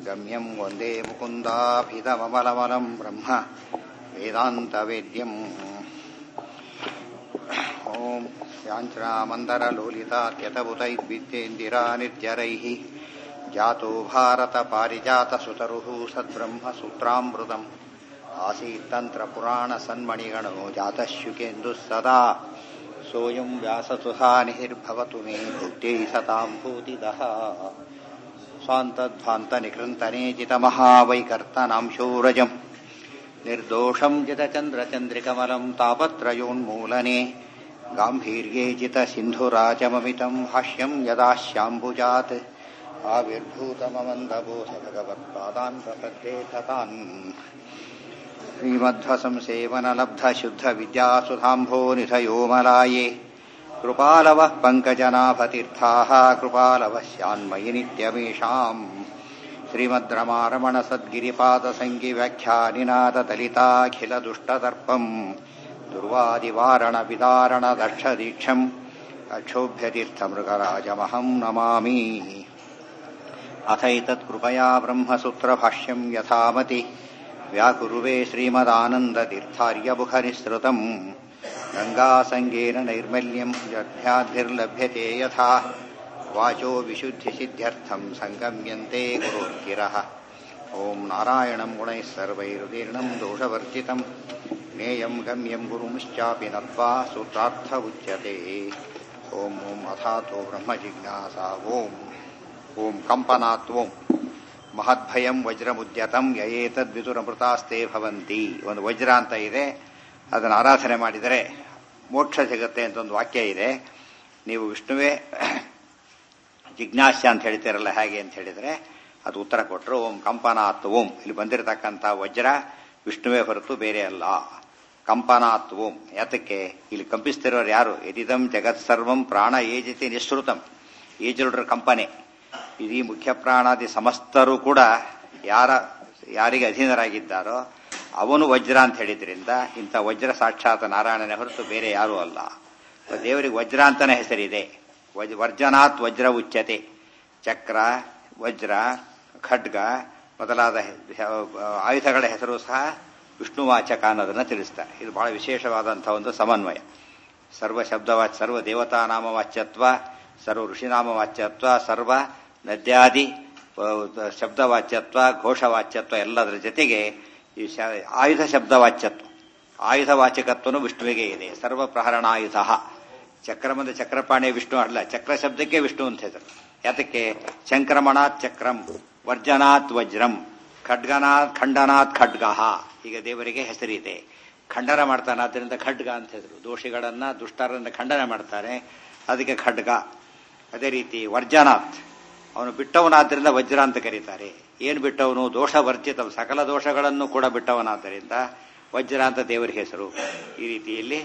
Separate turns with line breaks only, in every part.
गम्यं वन्दे मुकुन्दाभिधममलमलं ब्रह्म वेदान्तवेद्यम् ॐ याञ्चनामन्दरलोलितात्यतबुतैर्विद्येन्दिरानिर्जरैः जातो भारतपारिजातसुतरुः सद्ब्रह्मसूत्रामृतम् आसीत्तन्त्रपुराणसन्मणिगणो जातः शुकेन्दुः सदा सोऽयं व्याससुधानिर्भवतु मे भुक्त्यै सतां भूतिदः स्वान्तध्वान्तनिकृन्तनेजितमहावैकर्तनांशोरजम् निर्दोषम् जितचन्द्रचन्द्रिकमलम् तापत्रयोन्मूलने गाम्भीर्ये जितसिन्धुराजममितम् भाष्यम् यदाश्याम्बुजात् आविर्भूतममन्दबोध भगवत्पादान् प्रपद्ये ततान् श्रीमध्वसंसेवनलब्धशुद्धविद्यासुधाम्भो निधयोमलाये कृपालवः पङ्कजनाभतीर्थाः कृपालवः स्यान्मयि नित्यमेषाम् श्रीमद्रमारमणसद्गिरिपादसङ्गिव्याख्यानिनादलिताखिलदुष्टदर्पम् दुर्वादिवारणविदारणदक्षदीक्षम् अक्षोभ्यतीर्थमृगराजमहम् नमामि अथैतत्कृपया ब्रह्मसूत्रभाष्यम् यथामति व्याकुर्वे श्रीमदानन्दतीर्थार्यमुखनिःसृतम् गङ्गासङ्गेन नैर्मल्यम् जभ्याद्भिर्लभ्यते यथा वाचो विशुद्धिसिद्ध्यर्थम् सङ्गम्यन्ते गुरोर्गिरः ॐ नारायणम् गुणैः सर्वैरुदीर्णम् दोषवर्जितम् ज्ञेयम् गम्यम् गुरुमुश्चापि नत्वा सूत्रार्थ उच्यते ॐ ॐ अथातो ब्रह्मजिज्ञासा ॐ ॐ कम्पनात् ॐ ಮಹದ್ಭಯಂ ವಜ್ರಮುದ್ಯತಂ ಯಯೇತದ್ವಿದುರಮೃತಾಸ್ತೆ ಭವಂತಿ ಒಂದು ವಜ್ರ ಅಂತ ಇದೆ ಅದನ್ನು ಆರಾಧನೆ ಮಾಡಿದರೆ ಮೋಕ್ಷ ಸಿಗುತ್ತೆ ಅಂತ ಒಂದು ವಾಕ್ಯ ಇದೆ ನೀವು ವಿಷ್ಣುವೇ ಜಿಜ್ಞಾಸ್ಯ ಅಂತ ಹೇಳ್ತೀರಲ್ಲ ಹೇಗೆ ಅಂತ ಹೇಳಿದರೆ ಅದು ಉತ್ತರ ಕೊಟ್ಟರು ಓಂ ಕಂಪನಾತ್ ಓಂ ಇಲ್ಲಿ ಬಂದಿರತಕ್ಕಂಥ ವಜ್ರ ವಿಷ್ಣುವೇ ಹೊರತು ಬೇರೆ ಅಲ್ಲ ಕಂಪನಾತ್ ಓಂ ಯಾತಕ್ಕೆ ಇಲ್ಲಿ ಕಂಪಿಸ್ತಿರೋರು ಯಾರು ಯದಿದಂ ಜಗತ್ ಸರ್ವಂ ಪ್ರಾಣ ಏಜಿತಿ ನಿಶ್ರುತಂ ಏಜುಲ್ರ ಕಂಪನೆ ಇಡೀ ಮುಖ್ಯ ಪ್ರಾಣಾದಿ ಸಮಸ್ತರೂ ಕೂಡ ಯಾರ ಯಾರಿಗೆ ಅಧೀನರಾಗಿದ್ದಾರೋ ಅವನು ವಜ್ರ ಅಂತ ಹೇಳಿದ್ರಿಂದ ಇಂಥ ವಜ್ರ ಸಾಕ್ಷಾತ್ ನಾರಾಯಣನೇ ಹೊರತು ಬೇರೆ ಯಾರೂ ಅಲ್ಲ ದೇವರಿಗೆ ವಜ್ರ ಅಂತಾನೆ ಹೆಸರಿದೆ ವಜ್ ವರ್ಜನಾತ್ ವಜ್ರ ಉಚ್ಯತೆ ಚಕ್ರ ವಜ್ರ ಖಡ್ಗ ಮೊದಲಾದ ಆಯುಧಗಳ ಹೆಸರು ಸಹ ವಿಷ್ಣುವಾಚಕ ಅನ್ನೋದನ್ನು ತಿಳಿಸ್ತಾರೆ ಇದು ಬಹಳ ವಿಶೇಷವಾದಂತಹ ಒಂದು ಸಮನ್ವಯ ಸರ್ವ ಶಬ್ದವಾಚ ಸರ್ವ ದೇವತಾ ನಾಮವಾಚ್ಯತ್ವ ಸರ್ವ ಋಷಿನಾಮವಾಚ್ಯತ್ವ ಸರ್ವ ನದ್ಯಾದಿ ಶಬ್ದವಾಚ್ಯತ್ವ ಘೋಷವಾಚ್ಯತ್ವ ಎಲ್ಲದರ ಜೊತೆಗೆ ಈ ಆಯುಧ ಶಬ್ದವಾಚ್ಯತ್ವ ಆಯುಧ ವಾಚಕತ್ವನು ವಿಷ್ಣುವಿಗೆ ಇದೆ ಸರ್ವ ಪ್ರಹರಣಾಯುಧ ಚಕ್ರಮದ ಚಕ್ರಪಾಣಿ ವಿಷ್ಣು ಅಲ್ಲ ಚಕ್ರ ಶಬ್ದಕ್ಕೆ ವಿಷ್ಣು ಅಂತ ಹೆಸರು ಯಾತಕ್ಕೆ ಸಂಕ್ರಮಣಾತ್ ಚಕ್ರಂ ವರ್ಜನಾತ್ ವಜ್ರಂ ಖಡ್ಗನಾಥ್ ಖಂಡನಾಥ್ ಖಡ್ಗಹ ಈಗ ದೇವರಿಗೆ ಹೆಸರಿದೆ ಖಂಡನ ಮಾಡ್ತಾನೆ ಆದ್ದರಿಂದ ಖಡ್ಗ ಅಂತ ಹೆಸರು ದೋಷಿಗಳನ್ನ ದುಷ್ಟರನ್ನ ಖಂಡನ ಮಾಡ್ತಾನೆ ಅದಕ್ಕೆ ಖಡ್ಗ ಅದೇ ರೀತಿ ವರ್ಜನಾಥ್ ಅವನು ಬಿಟ್ಟವನಾದ್ದರಿಂದ ವಜ್ರ ಅಂತ ಕರೀತಾರೆ ಏನು ಬಿಟ್ಟವನು ದೋಷ ವರ್ಜಿತ ಸಕಲ ದೋಷಗಳನ್ನು ಕೂಡ ಬಿಟ್ಟವನಾದ್ದರಿಂದ ವಜ್ರ ಅಂತ ದೇವರ ಹೆಸರು ಈ ರೀತಿಯಲ್ಲಿ